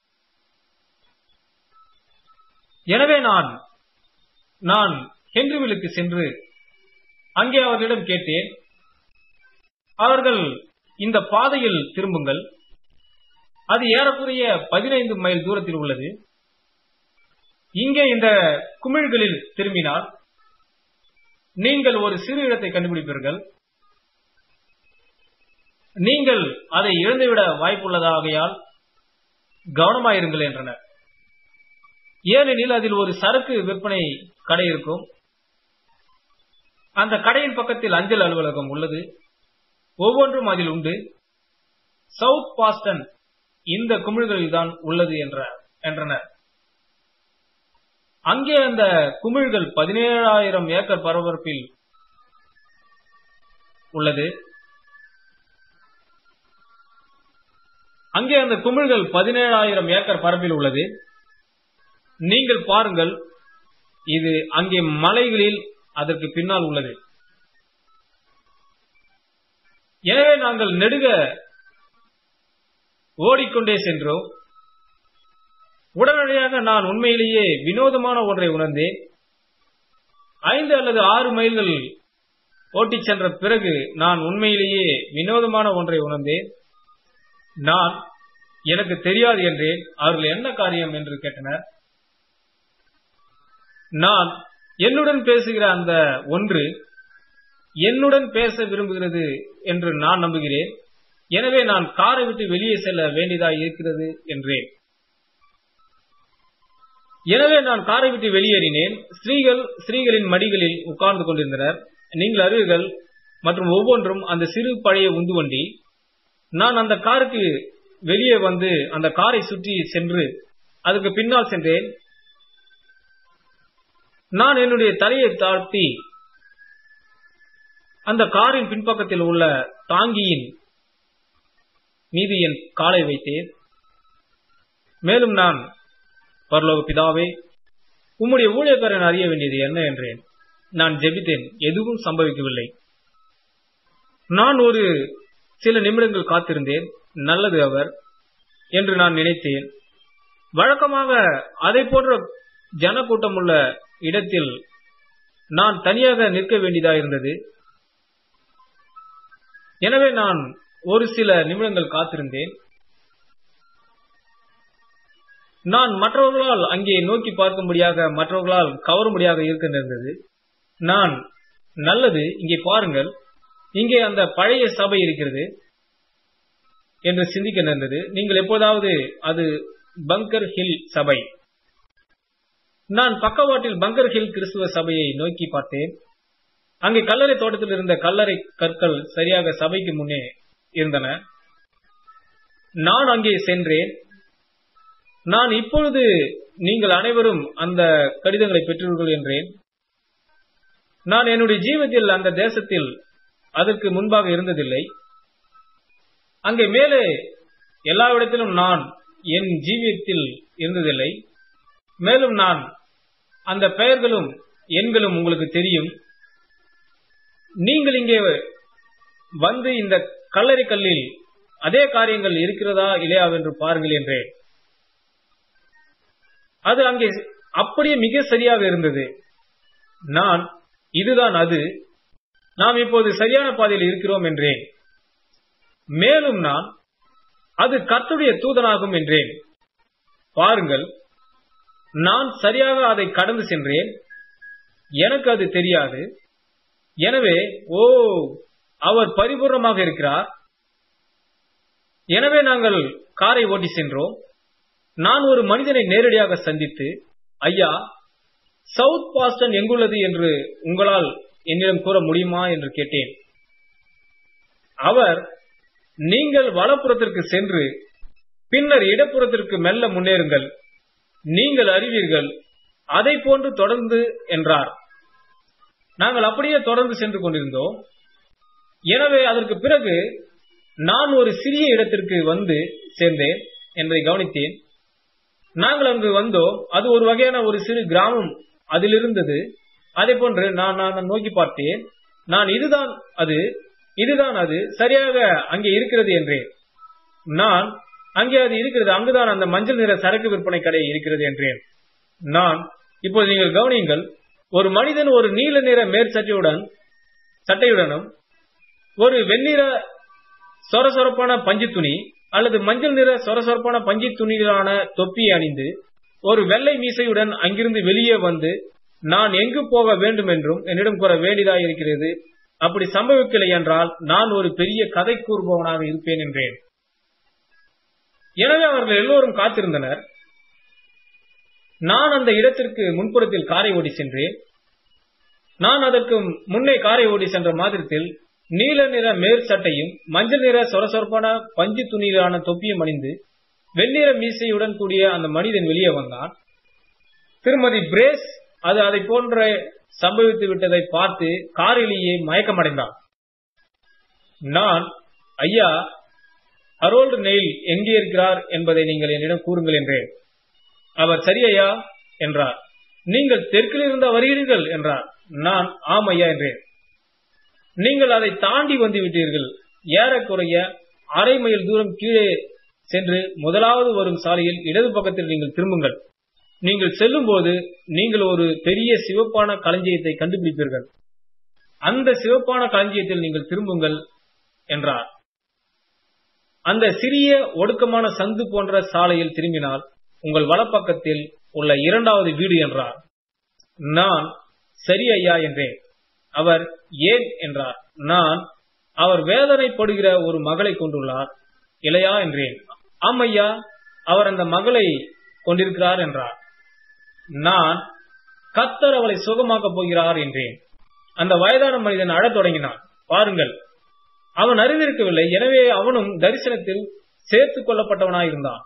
எனவே நான் நான் ஹென்ரிவிலுக்கு சென்று அங்கே அவர்களிடம் கேட்டேன் அவர்கள் இந்த பாதையில் திரும்புங்கள் அது ஏறக்குறைய பதினைந்து மைல் தூரத்தில் உள்ளது இங்கே இந்த குமிழ்களில் திரும்பினால் நீங்கள் ஒரு சிறு இடத்தை கண்டுபிடிப்பீர்கள் நீங்கள் அதை இழந்துவிட வாய்ப்புள்ளதாகையால் கவனமாயிருங்கள் என்றனர் ஏனெனில் அதில் ஒரு சரக்கு விற்பனை கடை இருக்கும் அந்த கடையின் பக்கத்தில் அஞ்சல் அலுவலகம் உள்ளது ஒவ்வொன்றும் அதில் உண்டு சவுத் பாஸ்டன் இந்த குமிழ்களில் தான் உள்ளது என்றனர் அங்கே அந்த குமிழ்கள் பதினேழாயிரம் ஏக்கர் பரபரப்பில் உள்ளது அங்கே அந்த குமிழ்கள் பதினேழாயிரம் ஏக்கர் பரப்பில் உள்ளது நீங்கள் பாருங்கள் இது அங்கே மலைகளில் அதற்கு பின்னால் உள்ளது எனவே நாங்கள் நெடுக ஓடிக்கொண்டே சென்றோம் உடனடியாக நான் உண்மையிலேயே வினோதமான ஒன்றை உணர்ந்தேன் ஐந்து அல்லது ஆறு மைல்கள் ஓட்டிச் சென்ற பிறகு நான் உண்மையிலேயே வினோதமான ஒன்றை உணர்ந்தேன் நான் எனக்கு தெரியாது என்றேன் அவர்கள் என்ன காரியம் என்று கேட்டனர் நான் என்னுடன் பேசுகிற அந்த ஒன்று என்னுடன் பேச விரும்புகிறது என்று நான் நம்புகிறேன் எனவே நான் காரை விட்டு வெளியே செல்ல வேண்டியதா இருக்கிறது என்றேன் எனவே நான் காரை விட்டு வெளியேறினேன் ஸ்திரீகள் ஸ்திரீகளின் மடிகளில் உட்கார்ந்து கொண்டிருந்தனர் நீங்கள் அறிவீர்கள் மற்றும் ஒவ்வொன்றும் அந்த சிறு பழைய உந்துவண்டி நான் அந்த காருக்கு வெளியே வந்து அந்த காரை சுற்றி சென்று அதுக்கு பின்னால் சென்றேன் நான் என்னுடைய தலையை தாழ்த்தி அந்த காரின் பின்பக்கத்தில் உள்ள தாங்கியின் மீது என் காலை வைத்தேன் மேலும் நான் பரலோக பிதாவே உம்முடைய ஊழியக்காரன் அறிய வேண்டியது என்ன என்றேன் நான் ஜெபித்தேன் எதுவும் சம்பவிக்கவில்லை நான் ஒரு சில நிமிடங்கள் காத்திருந்தேன் நல்லது அவர் என்று நான் நினைத்தேன் வழக்கமாக அதை போன்ற ஜனக்கூட்டம் உள்ள இடத்தில் நான் தனியாக நிற்க வேண்டியதாயிருந்தது எனவே நான் ஒரு சில நிமிடங்கள் காத்திருந்தேன் நான் மற்றவர்களால் அங்கே நோக்கி பார்க்கும்படியாக மற்றவர்களால் கவரும்படியாக இருக்க நேர்ந்தது நான் நல்லது இங்கே பாருங்கள் இங்கே அந்த பழைய சபை இருக்கிறது என்று சிந்திக்க நேர்ந்தது நீங்கள் எப்போதாவது அது பங்கர் ஹில் சபை நான் பக்கவாட்டில் பங்கர் ஹில் கிறிஸ்துவ சபையை நோக்கி பார்த்தேன் அங்கே கல்லறை தோட்டத்தில் இருந்த கல்லறை கற்கள் சரியாக சபைக்கு முன்னே இருந்தன நான் அங்கே சென்றேன் நான் இப்பொழுது நீங்கள் அனைவரும் அந்த கடிதங்களை பெற்றீர்கள் என்றேன் நான் என்னுடைய ஜீவத்தில் அந்த தேசத்தில் அதற்கு முன்பாக இருந்ததில்லை அங்கே மேலே எல்லா இடத்திலும் நான் என் ஜீவியத்தில் இருந்ததில்லை மேலும் நான் அந்த பெயர்களும் எண்களும் உங்களுக்கு தெரியும் நீங்கள் இங்கே வந்து இந்த கல்லறை கல்லில் அதே காரியங்கள் இருக்கிறதா இல்லையா என்று பாருங்கள் என்றேன் அது அங்கே அப்படியே மிக சரியாக இருந்தது நான் இதுதான் அது நாம் இப்போது சரியான பாதையில் இருக்கிறோம் என்றேன் மேலும் நான் அது கர்த்துடைய தூதனாகும் என்றேன் பாருங்கள் நான் சரியாக அதை கடந்து சென்றேன் எனக்கு அது தெரியாது எனவே ஓ அவர் பரிபூர்ணமாக இருக்கிறார் எனவே நாங்கள் காரை ஓட்டி சென்றோம் நான் ஒரு மனிதனை நேரடியாக சந்தித்து ஐயா சவுத் பாஸ்டன் எங்குள்ளது என்று உங்களால் என்னிடம் கூற முடியுமா என்று கேட்டேன் அவர் நீங்கள் வலப்புறத்திற்கு சென்று பின்னர் இடப்புறத்திற்கு மெல்ல முன்னேறுங்கள் நீங்கள் அறிவீர்கள் அதை போன்று தொடர்ந்து என்றார் நாங்கள் அப்படியே தொடர்ந்து சென்று கொண்டிருந்தோம் எனவே அதற்கு பிறகு நான் ஒரு சிறிய இடத்திற்கு வந்து சேர்ந்தேன் என்பதை கவனித்தேன் நாங்கள் அங்கு வந்தோம் அது ஒரு வகையான ஒரு சிறு கிராமம் அதில் இருந்தது அதே போன்று நான் நான் நோக்கி பார்த்தேன் நான் இதுதான் அது இதுதான் அது சரியாக அங்கே இருக்கிறது என்றேன் நான் அங்கே அது இருக்கிறது அங்குதான் அந்த மஞ்சள் நிற சரக்கு விற்பனை கடை இருக்கிறது என்றேன் நான் இப்போது நீங்கள் கவனியுங்கள் ஒரு மனிதன் ஒரு நீல நிற மேற்சட்டையுடன் சட்டையுடனும் ஒரு வெண்ணிற சொரசொரப்பான பஞ்சு துணி அல்லது மஞ்சள் நிற சொரசொரப்பான பஞ்சு துணிகளான தொப்பி அணிந்து ஒரு வெள்ளை மீசையுடன் அங்கிருந்து வெளியே வந்து நான் எங்கு போக வேண்டும் என்றும் என்னிடம் கூற வேண்டியதாக இருக்கிறது அப்படி சம்பவிக்கலை என்றால் நான் ஒரு பெரிய கதை கூறுபவனாக இருப்பேன் என்றேன் எனவே அவர்கள் எல்லோரும் காத்திருந்தனர் நான் அந்த இடத்திற்கு முன்புறத்தில் காரை ஓடி சென்றேன் நான் அதற்கு முன்னே காரை ஓடி சென்ற மாதிரத்தில் நீல நிற மேற் சட்டையும் மஞ்சள் நிற சொரசொரப்பான பஞ்சு துணியிலான தொப்பியும் அணிந்து வெண்ணிற மீசையுடன் கூடிய அந்த மனிதன் வெளியே வந்தான் திருமதி பிரேஸ் அது அதை போன்ற சம்பவித்து விட்டதை பார்த்து காரிலேயே மயக்கமடைந்தான் நான் ஐயா ஹரோல்டு நெயில் எங்கே இருக்கிறார் என்பதை நீங்கள் என்னிடம் கூறுங்கள் என்றேன் அவர் சரி ஐயா என்றார் நீங்கள் தெற்கில் இருந்து வருகிறீர்கள் என்றார் நான் ஆம் ஐயா என்றேன் நீங்கள் அதை தாண்டி வந்து விட்டீர்கள் ஏறக்குறைய அரை மைல் தூரம் கீழே சென்று முதலாவது வரும் சாலையில் இடது பக்கத்தில் நீங்கள் திரும்புங்கள் நீங்கள் செல்லும் போது நீங்கள் ஒரு பெரிய சிவப்பான களஞ்சியத்தை கண்டுபிடிப்பீர்கள் அந்த சிவப்பான களஞ்சியத்தில் நீங்கள் திரும்புங்கள் என்றார் அந்த சிறிய ஒடுக்கமான சந்து போன்ற சாலையில் திரும்பினால் உங்கள் வலப்பக்கத்தில் உள்ள இரண்டாவது வீடு என்றார் நான் சரி ஐயா என்றேன் அவர் ஏன் என்றார் நான் அவர் வேதனைப்படுகிற ஒரு மகளை கொண்டுள்ளார் இல்லையா என்றேன் ஆம் ஐயா அவர் அந்த மகளை கொண்டிருக்கிறார் என்றார் நான் கத்தர் அவளை சுகமாக்கப் போகிறார் என்றேன் அந்த வயதான மனிதன் அழத் தொடங்கினான் பாருங்கள் அவன் அறிந்திருக்கவில்லை எனவே அவனும் தரிசனத்தில் சேர்த்துக் கொள்ளப்பட்டவனாயிருந்தான்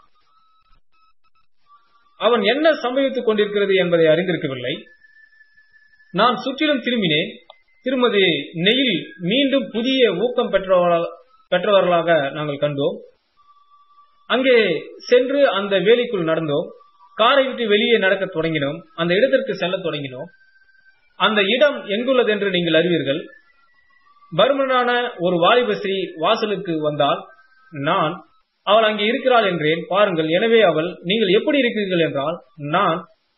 அவன் என்ன சம்பவித்துக் கொண்டிருக்கிறது என்பதை அறிந்திருக்கவில்லை நான் சுற்றிலும் திரும்பினேன் திருமதி நெயில் மீண்டும் புதிய ஊக்கம் பெற்றவர்களாக நாங்கள் கண்டோம் அங்கே சென்று அந்த வேலிக்குள் நடந்தோம் காரை விட்டு வெளியே நடக்க தொடங்கினோம் அந்த இடத்திற்கு செல்ல தொடங்கினோம் அந்த இடம் எங்குள்ளது என்று நீங்கள் அறிவீர்கள் பர்மனான ஒரு வாலிபஸ்ரீ வாசலுக்கு வந்தால் நான் அவள் அங்கே இருக்கிறாள் என்றேன் பாருங்கள் எனவே அவள் நீங்கள் எப்படி இருக்கிறீர்கள் என்றால் நான்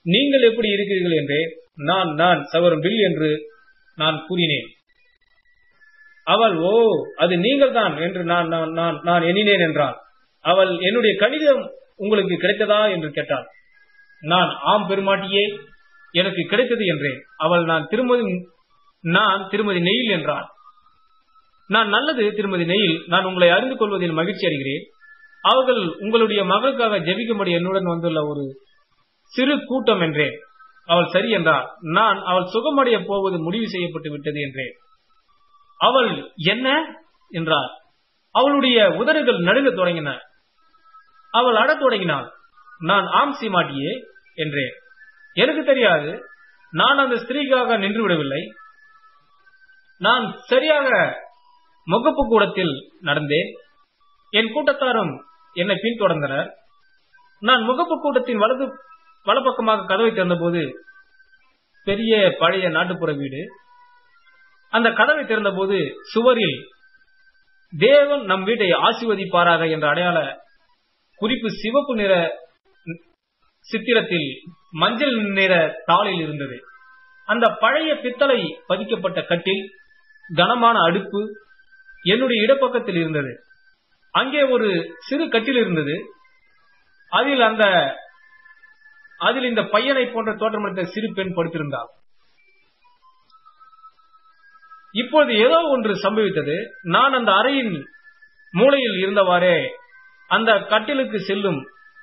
நீங்கள் எப்படி இருக்கிறீர்கள் என்றே நான் நான் சகோதரன் பில் என்று நான் கூறினேன் அவள் ஓ அது நீங்கள் தான் என்று நான் நான் நான் நான் எண்ணினேன் என்றாள் அவள் என்னுடைய கடிதம் உங்களுக்கு கிடைத்ததா என்று கேட்டாள் நான் ஆம் பெருமாட்டியே எனக்கு கிடைத்தது என்றேன் அவள் நான் திருமதி நான் திருமதி நெயில் என்றாள் நான் நல்லது திருமதி நெயில் நான் உங்களை அறிந்து கொள்வதில் மகிழ்ச்சி அடைகிறேன் அவர்கள் உங்களுடைய மகளுக்காக ஜெபிக்கும்படி என்னுடன் வந்துள்ள ஒரு சிறு கூட்டம் என்றேன் அவள் சரி என்றாள் நான் அவள் சுகமடைய போவது முடிவு செய்யப்பட்டு விட்டது என்றேன் அவள் என்ன என்றாள் அவளுடைய உதடுகள் நடுங்கத் தொடங்கின அவள் அடத் தொடங்கினாள் நான் ஆம் சீமாட்டியே என்றேன் எனக்கு தெரியாது நான் அந்த ஸ்திரீக்காக நின்று விடவில்லை நான் சரியாக முகப்பு கூடத்தில் நடந்தேன் என் கூட்டத்தாரும் என்னை பின்தொடர்ந்தனர் நான் முகப்பு கூட்டத்தின் வலது வலப்பக்கமாக கதவை திறந்தபோது பெரிய பழைய நாட்டுப்புற வீடு அந்த கதவை திறந்தபோது சுவரில் தேவன் நம் வீட்டை ஆசிர்வதிப்பாராக என்ற அடையாள குறிப்பு சிவப்பு நிற சித்திரத்தில் மஞ்சள் நிற தாளில் இருந்தது அந்த பழைய பித்தளை பதிக்கப்பட்ட கட்டில் கனமான அடுப்பு என்னுடைய இடப்பக்கத்தில் இருந்தது அங்கே ஒரு சிறு கட்டில் இருந்தது அதில் அந்த அதில் இந்த பையனை போன்ற தோற்றமளித்த சிறு பெண் படுத்திருந்தாள் இப்பொழுது ஏதோ ஒன்று சம்பவித்தது நான் அந்த அறையின் மூலையில் இருந்தவாறே அந்த கட்டிலுக்கு செல்லும்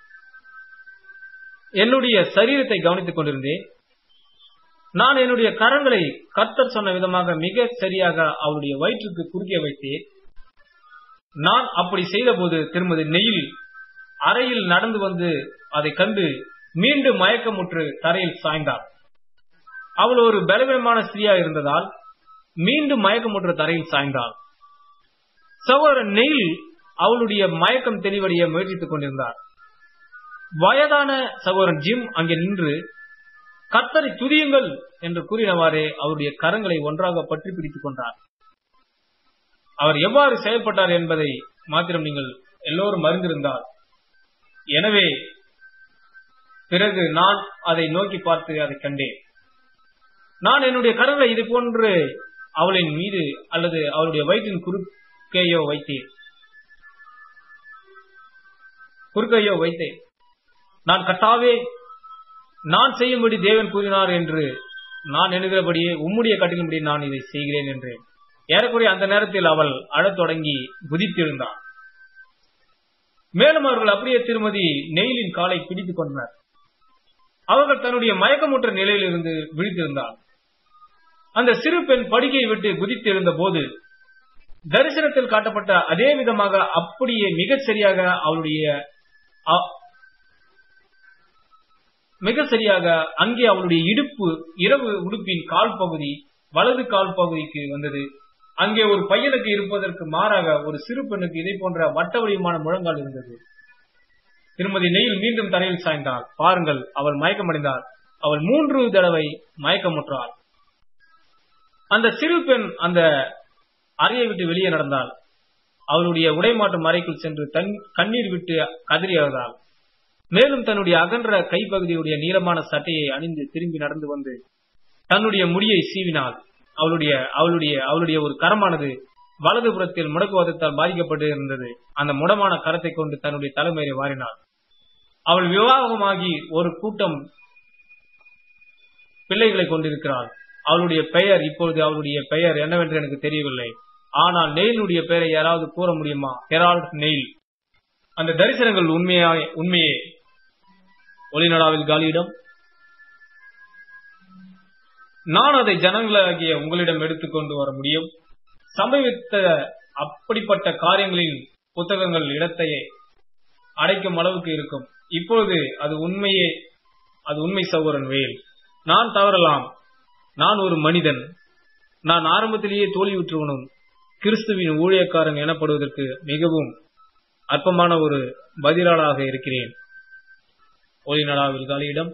என்னுடைய சரீரத்தை கவனித்துக் கொண்டிருந்தேன் நான் என்னுடைய கரங்களை கர்த்தர் சொன்ன விதமாக மிக சரியாக அவருடைய வயிற்றுக்கு குறுக்கே வைத்தேன் நான் அப்படி செய்தபோது திருமதி நெயில் அறையில் நடந்து வந்து அதை கண்டு மீண்டும் மயக்கமுற்று தரையில் சாய்ந்தாள் அவள் ஒரு பலவீனமான ஸ்திரீயா இருந்ததால் மீண்டும் மயக்கமுற்று தரையில் சாய்ந்தாள் சகோதரன் நெயில் அவளுடைய மயக்கம் தெளிவடைய முயற்சித்துக் கொண்டிருந்தார் வயதான சகோதரன் ஜிம் அங்கே நின்று கத்தரை துதியுங்கள் என்று கூறினவாறே அவருடைய கரங்களை ஒன்றாக பற்றி பிடித்துக் கொண்டார் அவர் எவ்வாறு செயல்பட்டார் என்பதை மாத்திரம் நீங்கள் எல்லோரும் அறிந்திருந்தால் எனவே பிறகு நான் அதை நோக்கி பார்த்து அதை கண்டேன் நான் என்னுடைய கரங்களை இது போன்று அவளின் மீது அல்லது அவளுடைய வயிற்றின் குறுக்கையோ வைத்தேன் குறுக்கையோ வைத்தேன் நான் கட்டாவே நான் செய்யும்படி தேவன் கூறினார் என்று நான் எண்ணுகிறபடியே உம்முடைய கட்டிலும்படி நான் இதை செய்கிறேன் என்றேன் ஏறக்குறைய அந்த நேரத்தில் அவள் அழத் தொடங்கி குதித்திருந்தாள் மேலும் அவர்கள் அப்படியே திருமதி நெயிலின் காலை பிடித்துக் கொண்டனர் அவர்கள் தன்னுடைய மயக்கமுற்ற நிலையில் இருந்து விழித்திருந்தார் அந்த சிறு பெண் படுக்கையை விட்டு குதித்திருந்த போது தரிசனத்தில் காட்டப்பட்ட அதே விதமாக அப்படியே மிகச் சரியாக அவளுடைய மிக சரியாக அங்கே அவளுடைய இடுப்பு இரவு உடுப்பின் கால் பகுதி வலது கால் பகுதிக்கு வந்தது அங்கே ஒரு பையனுக்கு இருப்பதற்கு மாறாக ஒரு சிறு பெண்ணுக்கு இதை போன்ற வட்ட வடிவமான முழங்கால் இருந்தது திருமதி நெயில் மீண்டும் தரையில் சாய்ந்தாள் பாருங்கள் அவள் மயக்கமடைந்தாள் அவள் மூன்று தடவை மயக்கமுற்றாள் அந்த சிறு பெண் அந்த அறையை விட்டு வெளியே நடந்தாள் அவளுடைய உடைமாற்றும் அறைக்குள் சென்று தன் கண்ணீர் விட்டு கதறி அழுதாள் மேலும் தன்னுடைய அகன்ற கைப்பகுதியுடைய நீளமான சட்டையை அணிந்து திரும்பி நடந்து வந்து தன்னுடைய முடியை சீவினாள் அவளுடைய அவளுடைய அவளுடைய ஒரு கரமானது வலது புறத்தில் முடக்குவாதத்தால் பாதிக்கப்பட்டு இருந்தது அந்த முடமான கரத்தை கொண்டு தன்னுடைய தலைமையை வாரினாள் அவள் விவாகமாகி ஒரு கூட்டம் பிள்ளைகளை கொண்டிருக்கிறாள் அவளுடைய பெயர் இப்பொழுது அவளுடைய பெயர் என்னவென்று எனக்கு தெரியவில்லை ஆனால் நெயிலுடைய பெயரை யாராவது கூற முடியுமா ஹெரால்ட் நெயில் அந்த தரிசனங்கள் உண்மையா உண்மையே ஒளிநடாவில் காலியிடம் நான் அதை ஜனங்களாகிய உங்களிடம் எடுத்துக்கொண்டு வர முடியும் சம்பவித்த அப்படிப்பட்ட காரியங்களின் புத்தகங்கள் இடத்தை அடைக்கும் அளவுக்கு இருக்கும் இப்பொழுது அது உண்மையே அது உண்மை சகோதரன் வேல் நான் தவறலாம் நான் ஒரு மனிதன் நான் ஆரம்பத்திலேயே தோல்வியுற்றவனும் கிறிஸ்துவின் ஊழியக்காரன் எனப்படுவதற்கு மிகவும் அற்பமான ஒரு பதிலாளாக இருக்கிறேன் ஒளிநடாவில் காலியிடம்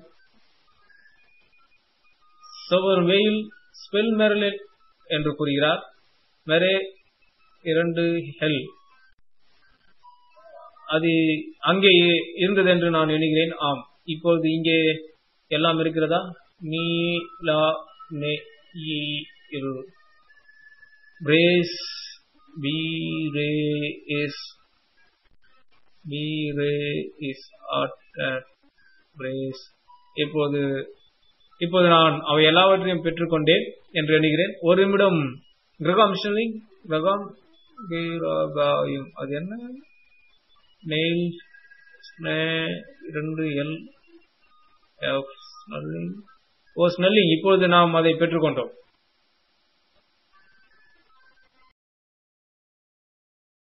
சகோதரன் வெயில் ஸ்பெல் மெரலில் என்று கூறுகிறார் மெரே இரண்டு ஹெல் அது அங்கே இருந்தது என்று நான் எண்ணுகிறேன் ஆம் இப்பொழுது இங்கே எல்லாம் இருக்கிறதா நீ லா நெ இ இல் பிரேஸ் பி ரே இஸ் பி ரே இஸ் அட் பிரேஸ் இப்போது இப்போது நான் அவை எல்லாவற்றையும் பெற்றுக்கொண்டேன் என்று எண்ணுகிறேன் ஒரு நிமிடம் கிரகாம் ஷெல்லிங் கிரகாம் கீராகாயும் அது என்ன நெயில் இரண்டு L F spelling O spelling இப்பொழுது நாம் அதை பெற்றுக்கொண்டோம்